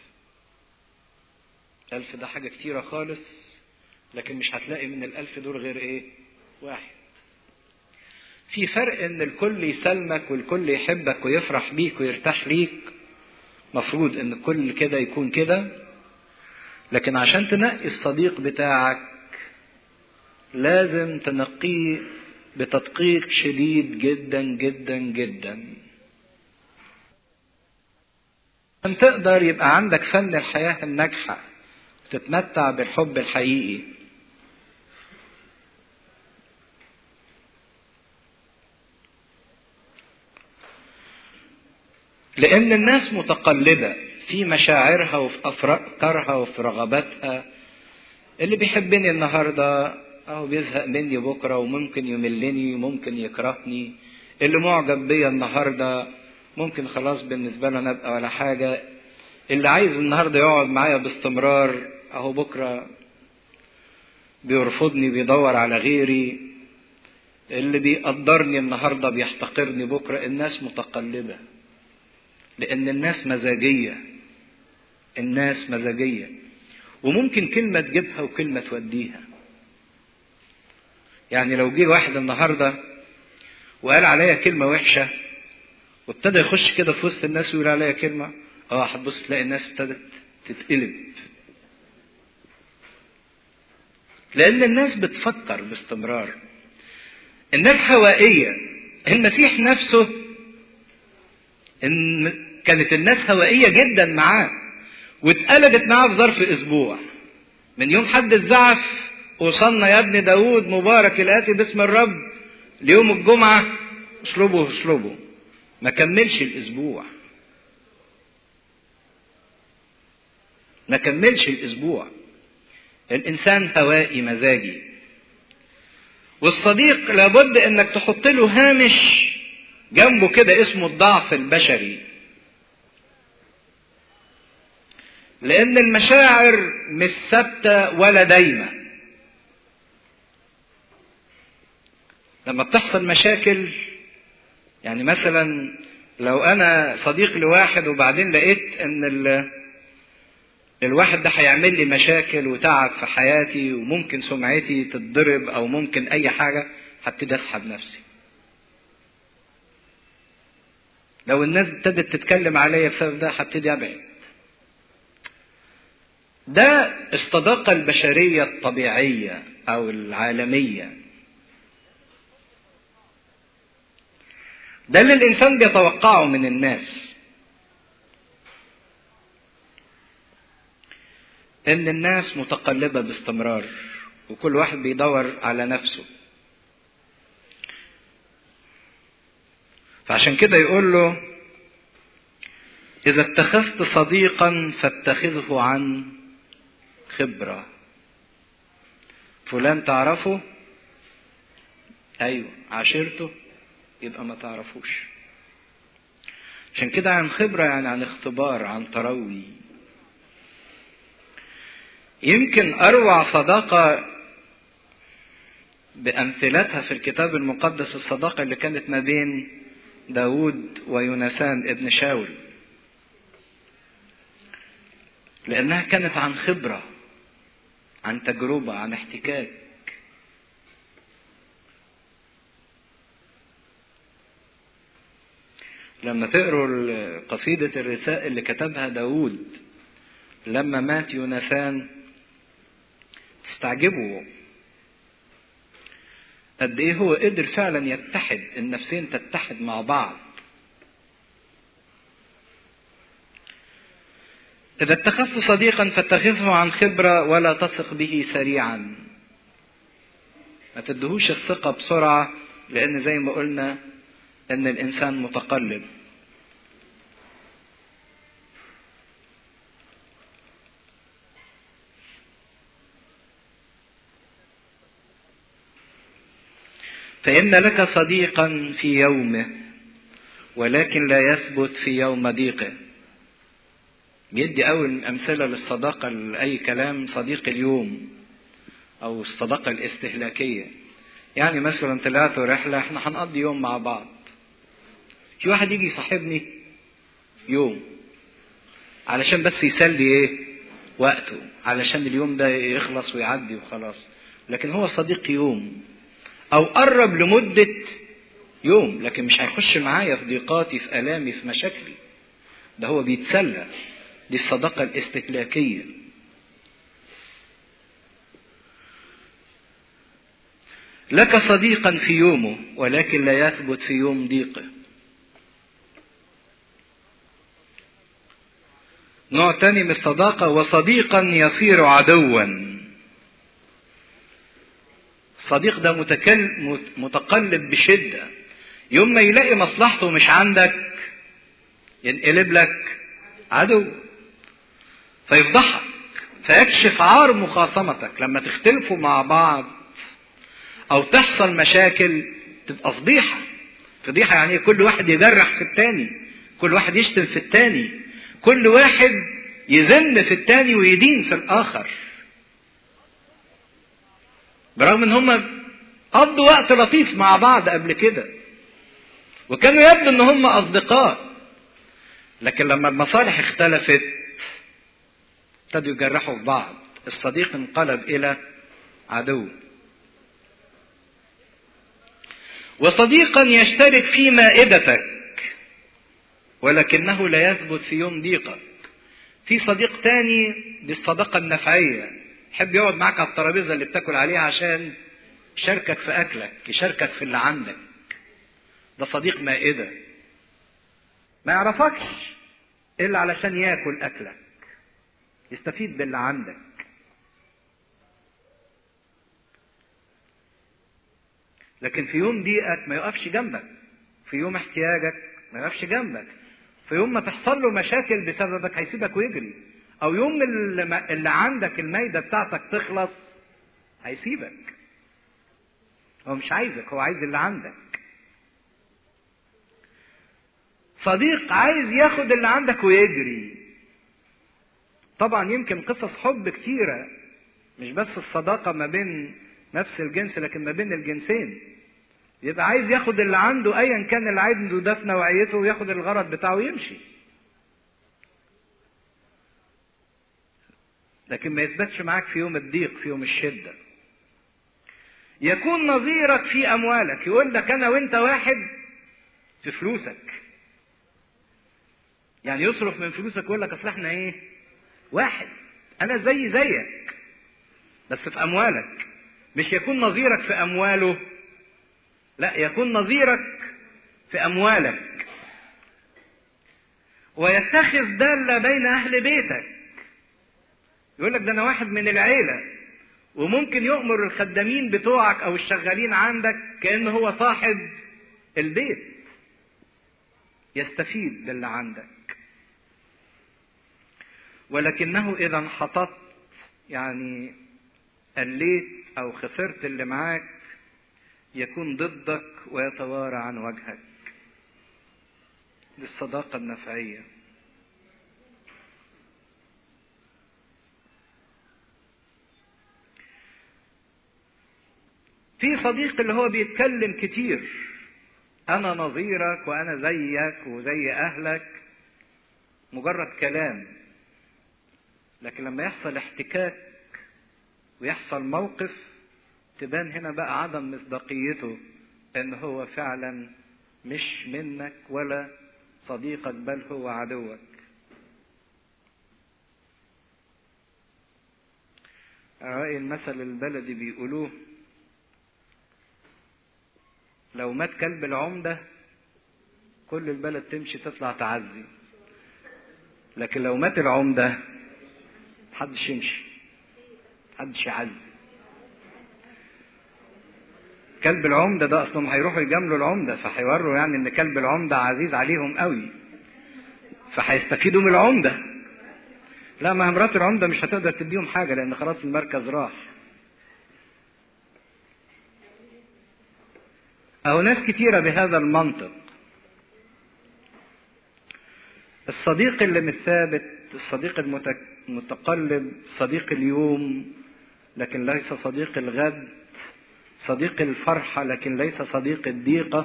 ألف ده حاجة كتيرة خالص لكن مش هتلاقي من الألف دول غير إيه واحد في فرق إن الكل يسلمك والكل يحبك ويفرح بيك ويرتاح ليك مفروض إن الكل كده يكون كده لكن عشان تنقي الصديق بتاعك لازم تنقيه بتدقيق شديد جدا جدا جدا عشان تقدر يبقى عندك فن الحياة الناجحة تتمتع بالحب الحقيقي لأن الناس متقلبة في مشاعرها وفي أفكارها وفي رغباتها اللي بيحبني النهاردة اهو بيزهق مني بكره وممكن يملني وممكن يكرهني اللي معجب بيا النهارده ممكن خلاص بالنسبه له انا ابقى ولا حاجه اللي عايز النهارده يقعد معايا باستمرار اهو بكره بيرفضني بيدور على غيري اللي بيقدرني النهارده بيحتقرني بكره الناس متقلبه لان الناس مزاجيه الناس مزاجيه وممكن كلمه تجيبها وكلمه توديها يعني لو جه واحد النهارده وقال عليا كلمه وحشه وابتدى يخش كده في وسط الناس ويقول عليا كلمه اه هتبص تلاقي الناس ابتدت تتقلب لان الناس بتفكر باستمرار الناس هوائيه المسيح نفسه ان كانت الناس هوائيه جدا معاه واتقلبت معاه في ظرف اسبوع من يوم حد الزعف وصلنا يا ابن داود مبارك الاتي باسم الرب ليوم الجمعه اشربوا اشربوا ما كملش الاسبوع ما كملش الاسبوع الانسان هوائي مزاجي والصديق لابد انك تحط له هامش جنبه كده اسمه الضعف البشري لان المشاعر مش ثابته ولا دايمه لما بتحصل مشاكل يعني مثلا لو انا صديق لواحد وبعدين لقيت ان الواحد ده هيعمل لي مشاكل وتعب في حياتي وممكن سمعتي تتضرب او ممكن اي حاجه هبتدي اسحب نفسي لو الناس ابتدت تتكلم عليا بسبب ده هبتدي ابعد ده الصداقة البشرية الطبيعية أو العالمية ده اللي الإنسان بيتوقعه من الناس إن الناس متقلبة باستمرار وكل واحد بيدور على نفسه فعشان كده يقول له إذا اتخذت صديقا فاتخذه عن خبرة فلان تعرفه أيوه عاشرته يبقى ما تعرفوش عشان كده عن خبرة يعني عن اختبار عن تروي يمكن أروع صداقة بأمثلتها في الكتاب المقدس الصداقة اللي كانت ما بين داود ويونسان ابن شاول لأنها كانت عن خبرة عن تجربة عن احتكاك لما تقروا قصيدة الرسائل اللي كتبها داود لما مات يونسان تستعجبوا قد ايه هو قدر فعلا يتحد النفسين تتحد مع بعض إذا اتخذت صديقا فاتخذه عن خبرة ولا تثق به سريعا ما تدهوش الثقة بسرعة لأن زي ما قلنا إن الإنسان متقلب فإن لك صديقا في يومه ولكن لا يثبت في يوم ضيقه بيدي أول أمثلة للصداقة لأي كلام صديق اليوم أو الصداقة الاستهلاكية يعني مثلا طلعت رحلة احنا هنقضي يوم مع بعض في واحد يجي يصاحبني يوم علشان بس يسلي ايه وقته علشان اليوم ده يخلص ويعدي وخلاص لكن هو صديق يوم او قرب لمدة يوم لكن مش هيخش معايا في ضيقاتي في الامي في مشاكلي ده هو بيتسلى دي الصداقة الاستهلاكية لك صديقا في يومه ولكن لا يثبت في يوم ضيقه نوع تاني من الصداقة وصديقا يصير عدوا الصديق ده متكل متقلب بشدة يوم ما يلاقي مصلحته مش عندك ينقلب لك عدو فيفضحك فيكشف عار مخاصمتك لما تختلفوا مع بعض او تحصل مشاكل تبقى فضيحه فضيحه يعني كل واحد يجرح في التاني كل واحد يشتم في التاني كل واحد يذم في التاني ويدين في الاخر برغم ان هم قضوا وقت لطيف مع بعض قبل كده وكانوا يبدو ان هم اصدقاء لكن لما المصالح اختلفت ابتدوا يجرحوا في بعض الصديق انقلب الى عدو وصديقا يشترك في مائدتك ولكنه لا يثبت في يوم ضيقك في صديق تاني دي الصداقة النفعية يحب يقعد معاك على الترابيزة اللي بتاكل عليها عشان يشاركك في أكلك يشاركك في اللي عندك ده صديق مائدة ما يعرفكش إلا علشان ياكل أكلك يستفيد باللي عندك لكن في يوم ضيقك ما يقفش جنبك في يوم احتياجك ما يقفش جنبك في يوم ما تحصل له مشاكل بسببك هيسيبك ويجري او يوم اللي, اللي عندك المايده بتاعتك تخلص هيسيبك هو مش عايزك هو عايز اللي عندك صديق عايز ياخد اللي عندك ويجري طبعا يمكن قصص حب كتيرة مش بس الصداقة ما بين نفس الجنس لكن ما بين الجنسين يبقى عايز ياخد اللي عنده ايا كان اللي عنده ده في نوعيته وياخد الغرض بتاعه ويمشي لكن ما يثبتش معاك في يوم الضيق في يوم الشدة يكون نظيرك في أموالك يقول لك أنا وأنت واحد في فلوسك يعني يصرف من فلوسك ويقول لك أصل إحنا إيه؟ واحد أنا زي زيك بس في أموالك مش يكون نظيرك في أمواله لا يكون نظيرك في أموالك ويتخذ دالة بين أهل بيتك يقول لك ده أنا واحد من العيلة وممكن يؤمر الخدامين بتوعك أو الشغالين عندك كأنه هو صاحب البيت يستفيد باللي عندك ولكنه إذا انحطت يعني قليت أو خسرت اللي معاك يكون ضدك ويتوارى عن وجهك للصداقة النفعية في صديق اللي هو بيتكلم كتير أنا نظيرك وأنا زيك وزي أهلك مجرد كلام لكن لما يحصل احتكاك ويحصل موقف تبان هنا بقى عدم مصداقيته ان هو فعلا مش منك ولا صديقك بل هو عدوك رأي المثل البلدي بيقولوه لو مات كلب العمدة كل البلد تمشي تطلع تعزي لكن لو مات العمدة محدش يمشي محدش يعزي كلب العمدة ده أصلهم هيروحوا يجاملوا العمدة فهيوروا يعني إن كلب العمدة عزيز عليهم قوي فهيستفيدوا من العمدة لا ما مرات العمدة مش هتقدر تديهم حاجة لأن خلاص المركز راح أو ناس كتيرة بهذا المنطق الصديق اللي مش ثابت الصديق المتقلب صديق اليوم لكن ليس صديق الغد صديق الفرحة لكن ليس صديق الضيقة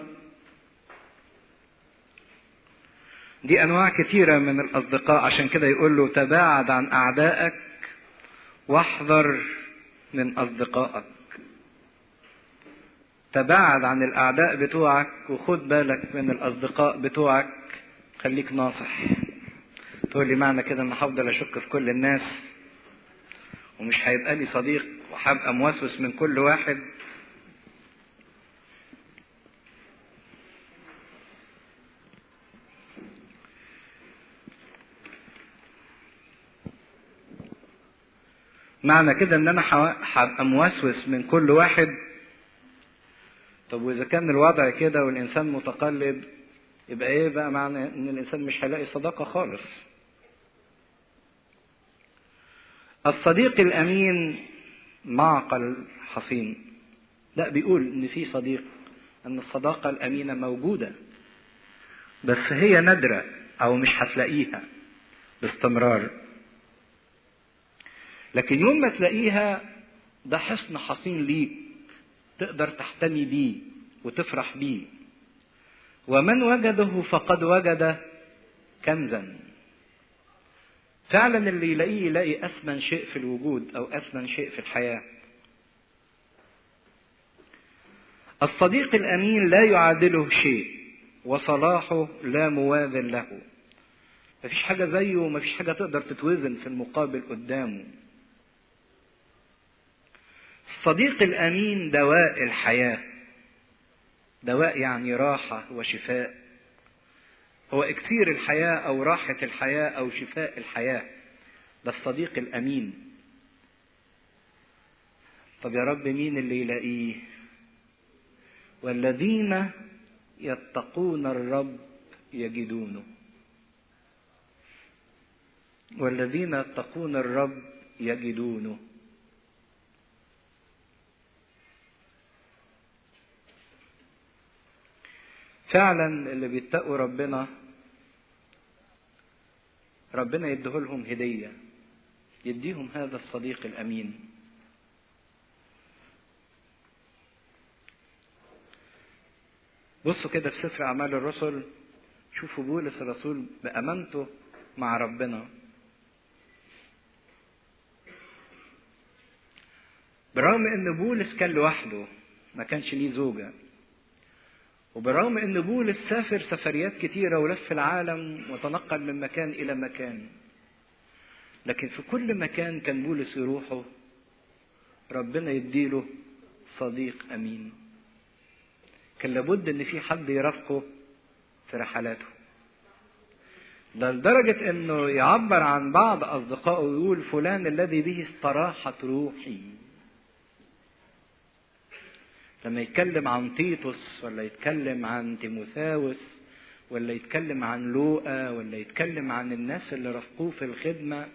دي أنواع كثيرة من الأصدقاء عشان كده يقول له تباعد عن أعدائك واحذر من أصدقائك تباعد عن الأعداء بتوعك وخد بالك من الأصدقاء بتوعك خليك ناصح تقول لي معنى كده ان هفضل اشك في كل الناس ومش هيبقى لي صديق وهبقى موسوس من كل واحد معنى كده ان انا هبقى موسوس من كل واحد طب واذا كان الوضع كده والانسان متقلب يبقى ايه بقى معنى ان الانسان مش هيلاقي صداقه خالص الصديق الامين معقل حصين لا بيقول ان في صديق ان الصداقة الامينة موجودة بس هي نادرة او مش هتلاقيها باستمرار لكن يوم ما تلاقيها ده حصن حصين ليك تقدر تحتمي بيه وتفرح بيه ومن وجده فقد وجد كنزا فعلا اللي يلاقيه يلاقي اثمن شيء في الوجود او اثمن شيء في الحياه الصديق الامين لا يعادله شيء وصلاحه لا موازن له مفيش حاجه زيه ومفيش حاجه تقدر تتوزن في المقابل قدامه الصديق الامين دواء الحياه دواء يعني راحه وشفاء هو اكسير الحياه او راحه الحياه او شفاء الحياه ده الصديق الامين طب يا رب مين اللي يلاقيه والذين يتقون الرب يجدونه والذين يتقون الرب يجدونه فعلا اللي بيتقوا ربنا ربنا يديهولهم هدية يديهم هذا الصديق الأمين بصوا كده في سفر أعمال الرسل شوفوا بولس الرسول بأمانته مع ربنا برغم ان بولس كان لوحده ما كانش ليه زوجه وبرغم ان بولس سافر سفريات كتيرة ولف العالم وتنقل من مكان الى مكان لكن في كل مكان كان بولس يروحه ربنا يديله صديق امين كان لابد ان في حد يرافقه في رحلاته ده لدرجة انه يعبر عن بعض اصدقائه ويقول فلان الذي به استراحت روحي لما يتكلم عن تيتوس ولا يتكلم عن تيموثاوس ولا يتكلم عن لوقا ولا يتكلم عن الناس اللي رافقوه في الخدمة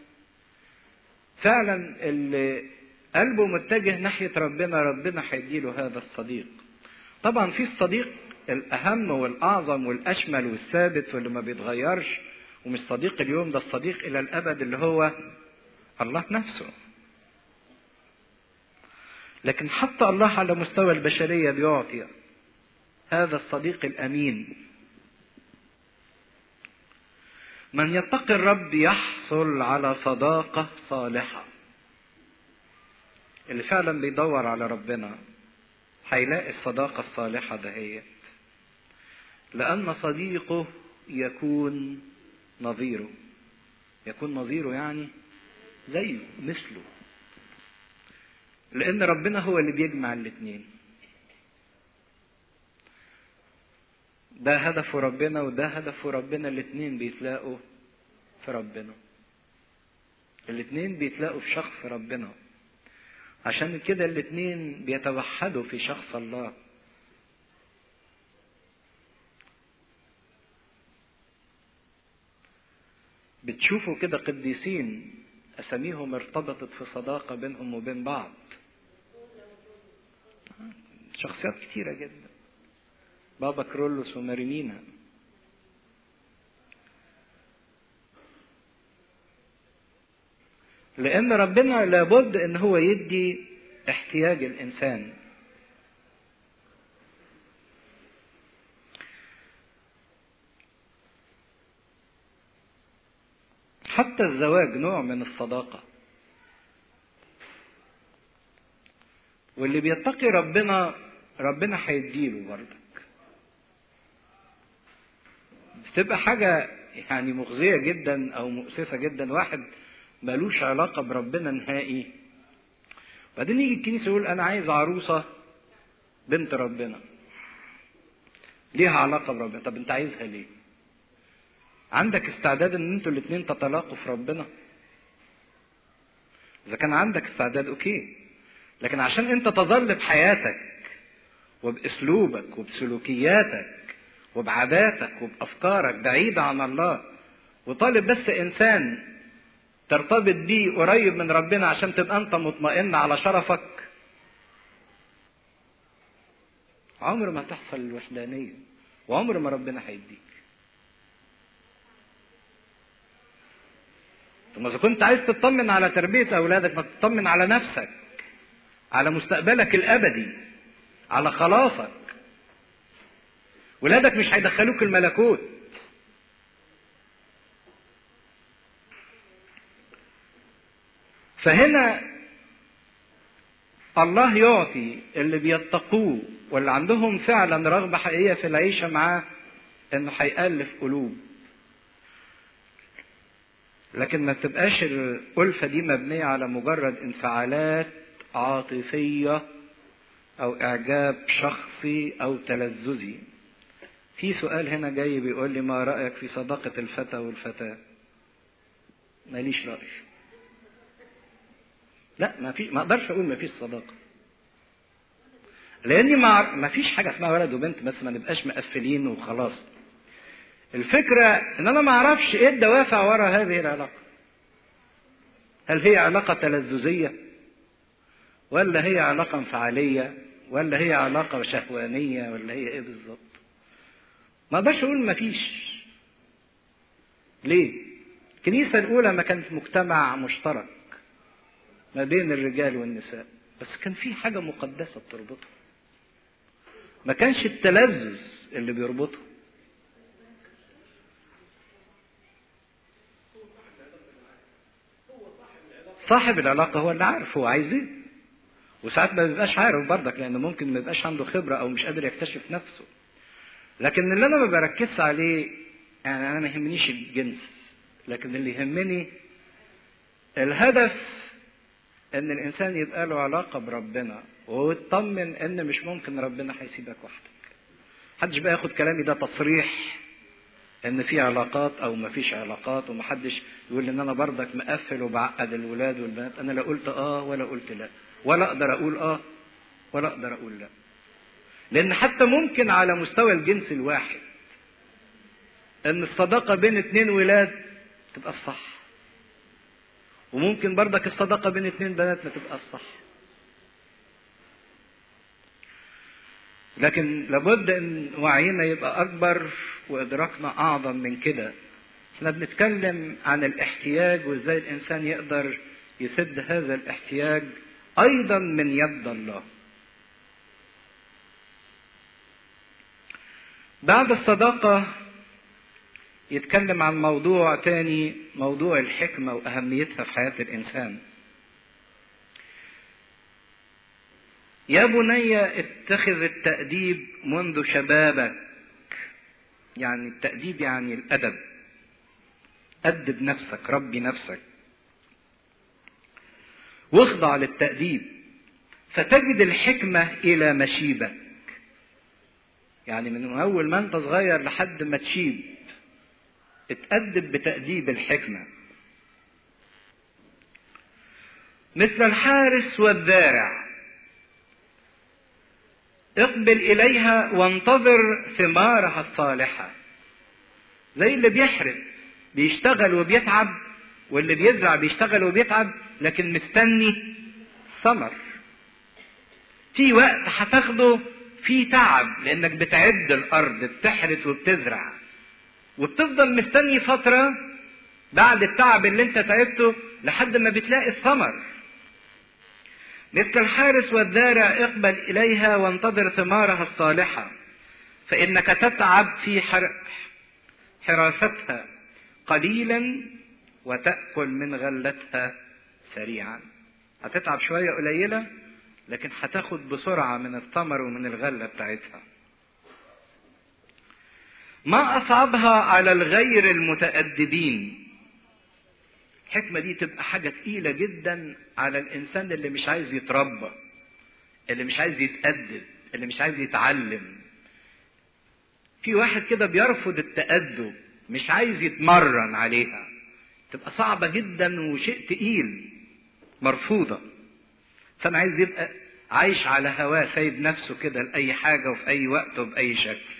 فعلا اللي قلبه متجه ناحية ربنا ربنا هيديله هذا الصديق طبعا في الصديق الأهم والأعظم والأشمل والثابت واللي ما بيتغيرش ومش صديق اليوم ده الصديق إلى الأبد اللي هو الله نفسه لكن حتى الله على مستوى البشريه بيعطي هذا الصديق الامين من يتقي الرب يحصل على صداقه صالحه اللي فعلا بيدور على ربنا هيلاقي الصداقه الصالحه دهيت لان صديقه يكون نظيره يكون نظيره يعني زيه مثله لان ربنا هو اللي بيجمع الاثنين ده هدف ربنا وده هدف ربنا الاثنين بيتلاقوا في ربنا الاثنين بيتلاقوا في شخص ربنا عشان كده الاثنين بيتوحدوا في شخص الله بتشوفوا كده قديسين اساميهم ارتبطت في صداقه بينهم وبين بعض شخصيات كتيرة جدا بابا كرولوس ومارينينا لأن ربنا لابد إن هو يدي احتياج الإنسان حتى الزواج نوع من الصداقه واللي بيتقي ربنا ربنا هيديله برضك بتبقى حاجة يعني مخزية جدا أو مؤسفة جدا واحد ملوش علاقة بربنا نهائي بعدين يجي الكنيسة يقول أنا عايز عروسة بنت ربنا ليها علاقة بربنا طب أنت عايزها ليه؟ عندك استعداد إن أنتوا الاتنين تتلاقوا في ربنا؟ إذا كان عندك استعداد أوكي لكن عشان انت تظل بحياتك وباسلوبك وبسلوكياتك وبعاداتك وبافكارك بعيدة عن الله وطالب بس انسان ترتبط بيه قريب من ربنا عشان تبقى انت مطمئن على شرفك عمر ما هتحصل الوحدانية وعمر ما ربنا هيديك ثم إذا كنت عايز تطمن على تربية أولادك ما تطمن على نفسك على مستقبلك الأبدي على خلاصك ولادك مش هيدخلوك الملكوت فهنا الله يعطي اللي بيتقوه واللي عندهم فعلا رغبة حقيقية في العيشة معاه انه هيألف قلوب لكن ما تبقاش الألفة دي مبنية على مجرد انفعالات عاطفية أو إعجاب شخصي أو تلذذي. في سؤال هنا جاي بيقول لي ما رأيك في صداقة الفتى والفتاة؟ ماليش رأي. لا ما في ما اقدرش اقول ما فيش صداقه لاني ما ما فيش حاجه اسمها ولد وبنت بس ما نبقاش مقفلين وخلاص الفكره ان انا ما اعرفش ايه الدوافع ورا هذه العلاقه هل هي علاقه تلذذيه ولا هي علاقه انفعاليه ولا هي علاقه شهوانيه ولا هي ايه بالظبط ما اقدرش اقول ما فيش ليه الكنيسه الاولى ما كانت مجتمع مشترك ما بين الرجال والنساء بس كان في حاجة مقدسة بتربطهم ما كانش التلذذ اللي بيربطهم صاحب العلاقة هو اللي عارف هو عايز ايه وساعات ما بيبقاش عارف برضك لأنه ممكن ما يبقاش عنده خبرة أو مش قادر يكتشف نفسه لكن اللي أنا ما بركزش عليه يعني أنا ما يهمنيش الجنس لكن اللي يهمني الهدف ان الانسان يبقى له علاقه بربنا ويطمن ان مش ممكن ربنا هيسيبك وحدك محدش بقى ياخد كلامي ده تصريح ان في علاقات او ما فيش علاقات ومحدش يقول ان انا برضك مقفل وبعقد الولاد والبنات انا لا قلت اه ولا قلت لا ولا اقدر اقول اه ولا اقدر اقول لا لان حتى ممكن على مستوى الجنس الواحد ان الصداقه بين اتنين ولاد تبقى الصح وممكن برضك الصداقة بين اتنين بنات ما تبقى الصح لكن لابد ان وعينا يبقى اكبر وادراكنا اعظم من كده احنا بنتكلم عن الاحتياج وازاي الانسان يقدر يسد هذا الاحتياج ايضا من يد الله بعد الصداقه يتكلم عن موضوع تاني موضوع الحكمة وأهميتها في حياة الإنسان. يا بني اتخذ التأديب منذ شبابك. يعني التأديب يعني الأدب. أدب نفسك، ربي نفسك. واخضع للتأديب. فتجد الحكمة إلى مشيبك. يعني من أول ما أنت صغير لحد ما تشيب اتأدب بتأديب الحكمة مثل الحارس والذارع اقبل إليها وانتظر ثمارها الصالحة زي اللي بيحرث بيشتغل وبيتعب واللي بيزرع بيشتغل وبيتعب لكن مستني ثمر في وقت هتاخده في تعب لانك بتعد الارض بتحرث وبتزرع وبتفضل مستني فترة بعد التعب اللي انت تعبته لحد ما بتلاقي الثمر مثل الحارس والذارع اقبل إليها وانتظر ثمارها الصالحة فإنك تتعب في حراستها قليلا وتأكل من غلتها سريعا هتتعب شوية قليلة لكن هتاخد بسرعة من الثمر ومن الغلة بتاعتها ما أصعبها على الغير المتأدبين الحكمة دي تبقى حاجة تقيلة جدا على الإنسان اللي مش عايز يتربى اللي مش عايز يتأدب اللي مش عايز يتعلم في واحد كده بيرفض التأدب مش عايز يتمرن عليها تبقى صعبة جدا وشيء تقيل مرفوضة إنسان عايز يبقى عايش على هواه سايب نفسه كده لأي حاجة وفي أي وقت وبأي شكل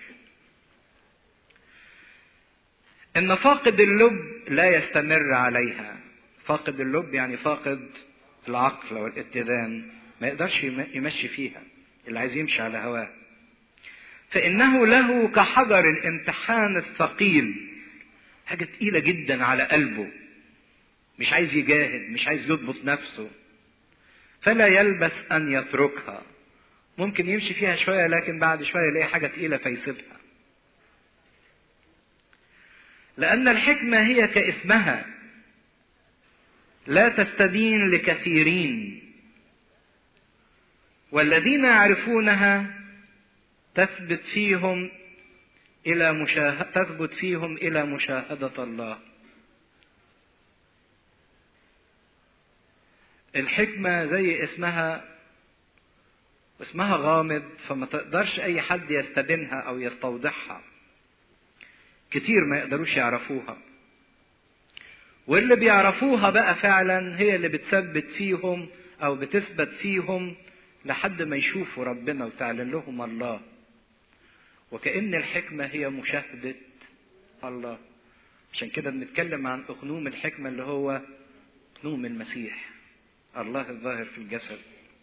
ان فاقد اللب لا يستمر عليها فاقد اللب يعني فاقد العقل والاتزان ما يقدرش يمشي فيها اللي عايز يمشي على هواه فإنه له كحجر الامتحان الثقيل حاجة تقيلة جدا على قلبه مش عايز يجاهد مش عايز يضبط نفسه فلا يلبس أن يتركها ممكن يمشي فيها شوية لكن بعد شوية يلاقي حاجة تقيلة فيسيبها لأن الحكمة هي كاسمها لا تستدين لكثيرين والذين يعرفونها تثبت فيهم إلى مشاهدة تثبت فيهم إلى مشاهدة الله. الحكمة زي اسمها اسمها غامض فما تقدرش أي حد يستبينها أو يستوضحها. كتير ما يقدروش يعرفوها. واللي بيعرفوها بقى فعلا هي اللي بتثبت فيهم أو بتثبت فيهم لحد ما يشوفوا ربنا وتعلن لهم الله. وكأن الحكمة هي مشاهدة الله عشان كده بنتكلم عن أخنوم الحكمة اللي هو أخنوم المسيح الله الظاهر في الجسد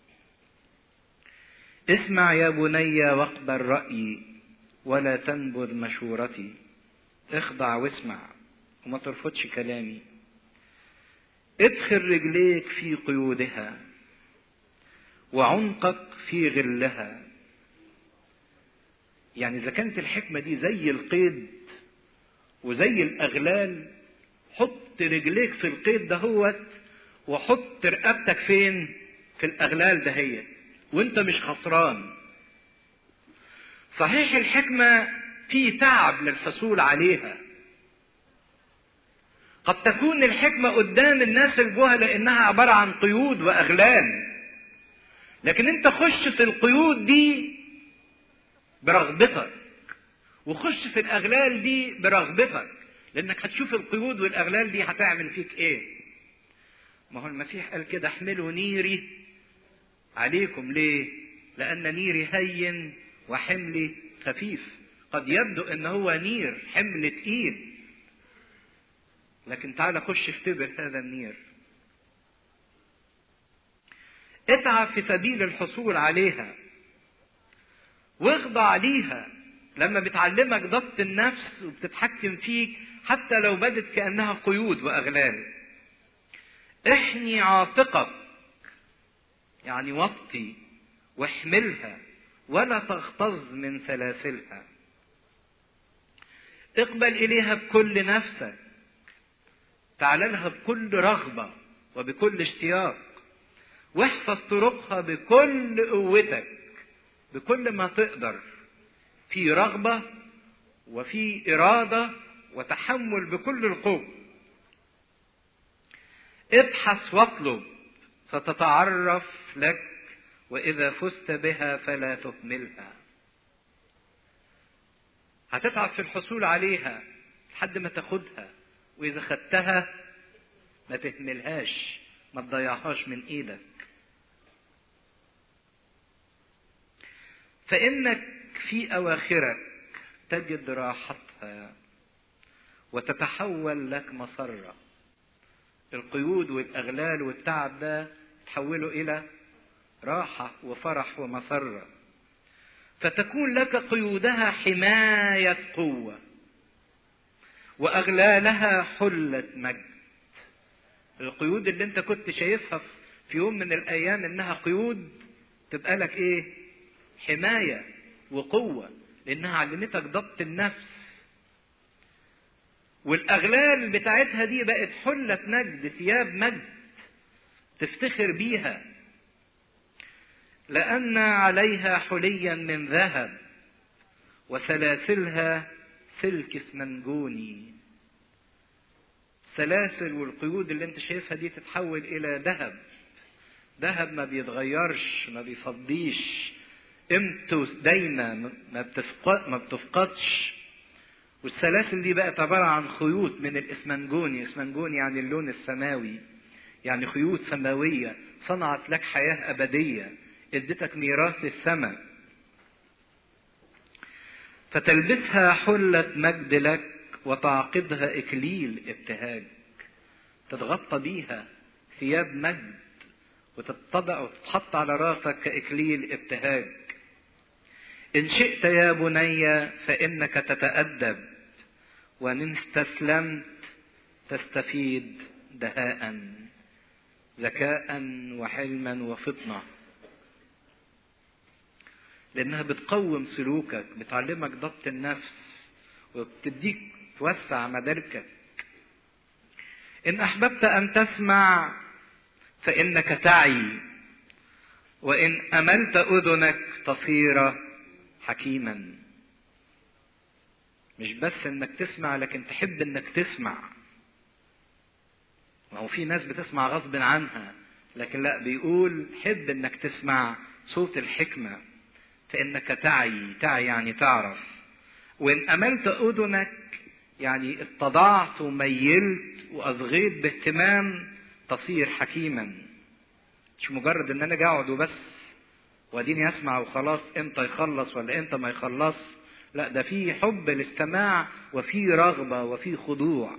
اسمع يا بني واقبل رأيي ولا تنبذ مشورتي اخضع واسمع وما ترفضش كلامي ادخل رجليك في قيودها وعنقك في غلها يعني إذا كانت الحكمة دي زي القيد وزي الأغلال حط رجليك في القيد دهوت وحط رقبتك فين؟ في الأغلال دهيت وأنت مش خسران. صحيح الحكمة في تعب للحصول عليها. قد تكون الحكمة قدام الناس الجهلة إنها عبارة عن قيود وأغلال. لكن أنت خش في القيود دي برغبتك وخش في الاغلال دي برغبتك لانك هتشوف القيود والاغلال دي هتعمل فيك ايه ما هو المسيح قال كده احملوا نيري عليكم ليه لان نيري هين وحملي خفيف قد يبدو ان هو نير حمل تقيل لكن تعالى خش اختبر هذا النير اتعب في سبيل الحصول عليها واخضع ليها لما بتعلمك ضبط النفس وبتتحكم فيك حتى لو بدت كأنها قيود وأغلال احني عاتقك يعني وطي واحملها ولا تغتظ من سلاسلها اقبل إليها بكل نفسك تعال لها بكل رغبة وبكل اشتياق واحفظ طرقها بكل قوتك بكل ما تقدر في رغبة وفي إرادة وتحمل بكل القوة ابحث واطلب فتتعرف لك وإذا فزت بها فلا تهملها هتتعب في الحصول عليها لحد ما تاخدها وإذا خدتها ما تهملهاش ما تضيعهاش من إيدك فإنك في أواخرك تجد راحتها وتتحول لك مسرة القيود والأغلال والتعب ده تحوله إلى راحة وفرح ومسرة فتكون لك قيودها حماية قوة وأغلالها حلة مجد القيود اللي انت كنت شايفها في يوم من الأيام إنها قيود تبقى لك إيه حماية وقوة لأنها علمتك ضبط النفس والأغلال بتاعتها دي بقت حلة مجد ثياب مجد تفتخر بيها لأن عليها حليا من ذهب وسلاسلها سلك اسمنجوني السلاسل والقيود اللي انت شايفها دي تتحول الى ذهب ذهب ما بيتغيرش ما بيصديش قيمته دايما ما بتفقد ما بتفقدش والسلاسل دي بقت عبارة عن خيوط من الاسمنجوني اسمنجوني يعني اللون السماوي يعني خيوط سماوية صنعت لك حياة أبدية ادتك ميراث السماء فتلبسها حلة مجد لك وتعقدها إكليل ابتهاج تتغطى بيها ثياب مجد وتتطبق وتتحط على راسك كإكليل ابتهاج إن شئت يا بني فإنك تتأدب وإن استسلمت تستفيد دهاء ذكاء وحلما وفطنة لأنها بتقوم سلوكك بتعلمك ضبط النفس وبتديك توسع مداركك إن أحببت أن تسمع فإنك تعي وإن أملت أذنك تصير حكيما مش بس إنك تسمع لكن تحب إنك تسمع ما هو في ناس بتسمع غصب عنها لكن لا بيقول حب إنك تسمع صوت الحكمة فإنك تعي تعي يعني تعرف وإن أملت أذنك يعني اتضعت وميلت وأصغيت باهتمام تصير حكيما مش مجرد ان انا اقعد وبس واديني اسمع وخلاص امتى يخلص ولا امتى ما يخلص لا ده في حب الاستماع وفي رغبه وفي خضوع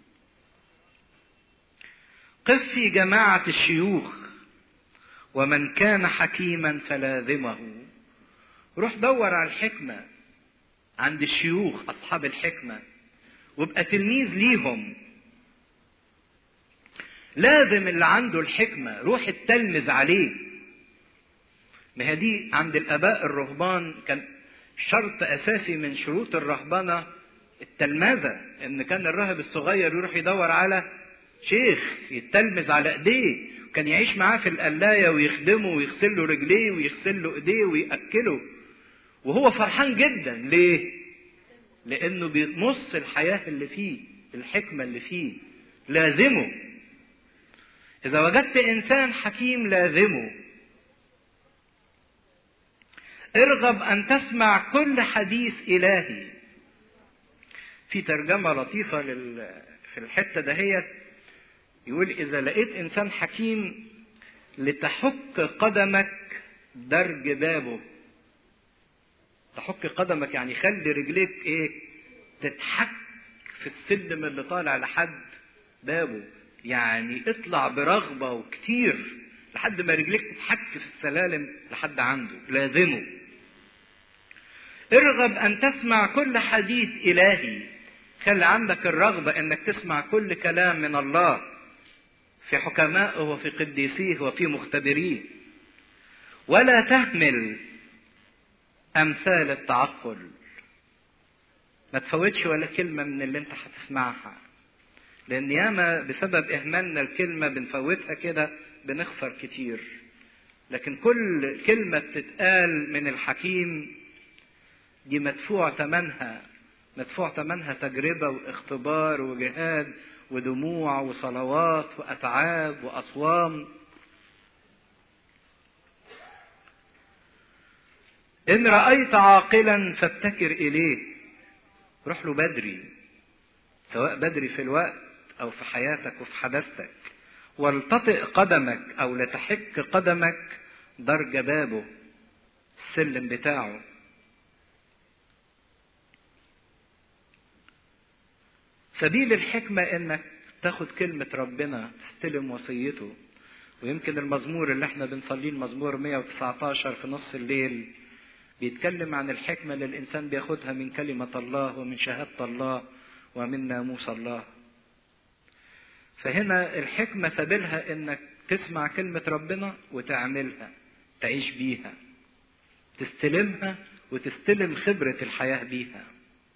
قف في جماعه الشيوخ ومن كان حكيما فلازمه روح دور على الحكمه عند الشيوخ اصحاب الحكمه وابقى تلميذ ليهم لازم اللي عنده الحكمة روح التلمذ عليه ما هي دي عند الآباء الرهبان كان شرط أساسي من شروط الرهبنة التلمذة إن كان الراهب الصغير يروح يدور على شيخ يتلمذ على إيديه كان يعيش معاه في القلاية ويخدمه ويغسل له رجليه ويغسل له إيديه ويأكله وهو فرحان جدا ليه؟ لأنه بيمص الحياة اللي فيه الحكمة اللي فيه لازمه إذا وجدت إنسان حكيم لازمه ارغب أن تسمع كل حديث إلهي في ترجمة لطيفة لل... في الحتة دهيت يقول إذا لقيت إنسان حكيم لتحك قدمك درج بابه تحك قدمك يعني خلي رجليك إيه تتحك في السلم اللي طالع لحد بابه يعني اطلع برغبة وكتير لحد ما رجليك تتحك في السلالم لحد عنده لازمه ارغب ان تسمع كل حديث الهي خلي عندك الرغبة انك تسمع كل كلام من الله في حكمائه وفي قديسيه وفي مختبريه ولا تهمل امثال التعقل ما تفوتش ولا كلمة من اللي انت هتسمعها لأن ياما بسبب إهمالنا الكلمة بنفوتها كده بنخسر كتير. لكن كل كلمة بتتقال من الحكيم دي مدفوع ثمنها مدفوع ثمنها تجربة واختبار وجهاد ودموع وصلوات وأتعاب وأصوام إن رأيت عاقلا فابتكر إليه روح له بدري سواء بدري في الوقت أو في حياتك وفي حداثتك ولتطئ قدمك أو لتحك قدمك درج بابه السلم بتاعه سبيل الحكمة إنك تاخد كلمة ربنا تستلم وصيته ويمكن المزمور اللي احنا بنصليه المزمور 119 في نص الليل بيتكلم عن الحكمة اللي الإنسان بياخدها من كلمة الله ومن شهادة الله ومن ناموس الله فهنا الحكمة سبيلها انك تسمع كلمة ربنا وتعملها تعيش بيها تستلمها وتستلم خبرة الحياة بيها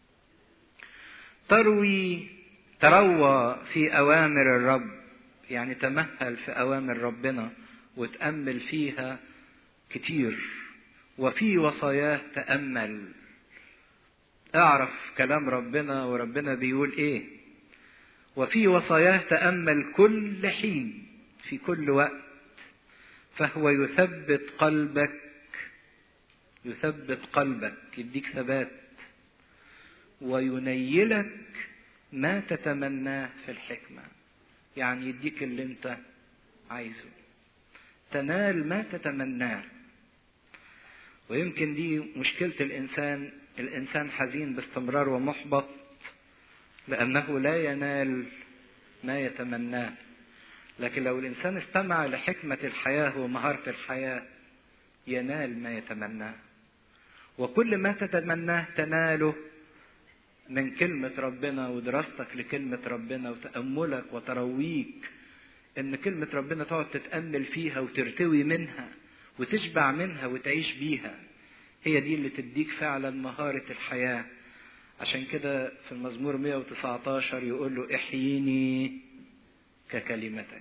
تروي تروى في أوامر الرب يعني تمهل في أوامر ربنا وتأمل فيها كتير وفي وصاياه تأمل اعرف كلام ربنا وربنا بيقول ايه وفي وصاياه تأمل كل حين في كل وقت فهو يثبت قلبك يثبت قلبك يديك ثبات وينيلك ما تتمناه في الحكمة يعني يديك اللي انت عايزه تنال ما تتمناه ويمكن دي مشكلة الإنسان الإنسان حزين باستمرار ومحبط لأنه لا ينال ما يتمناه لكن لو الإنسان استمع لحكمة الحياة ومهارة الحياة ينال ما يتمناه وكل ما تتمناه تناله من كلمة ربنا ودراستك لكلمة ربنا وتأملك وترويك إن كلمة ربنا تقعد تتأمل فيها وترتوي منها وتشبع منها وتعيش بيها هي دي اللي تديك فعلا مهارة الحياة عشان كده في المزمور 119 يقول له احييني ككلمتك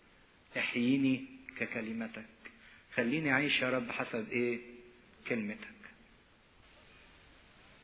احييني ككلمتك خليني عايش يا رب حسب ايه كلمتك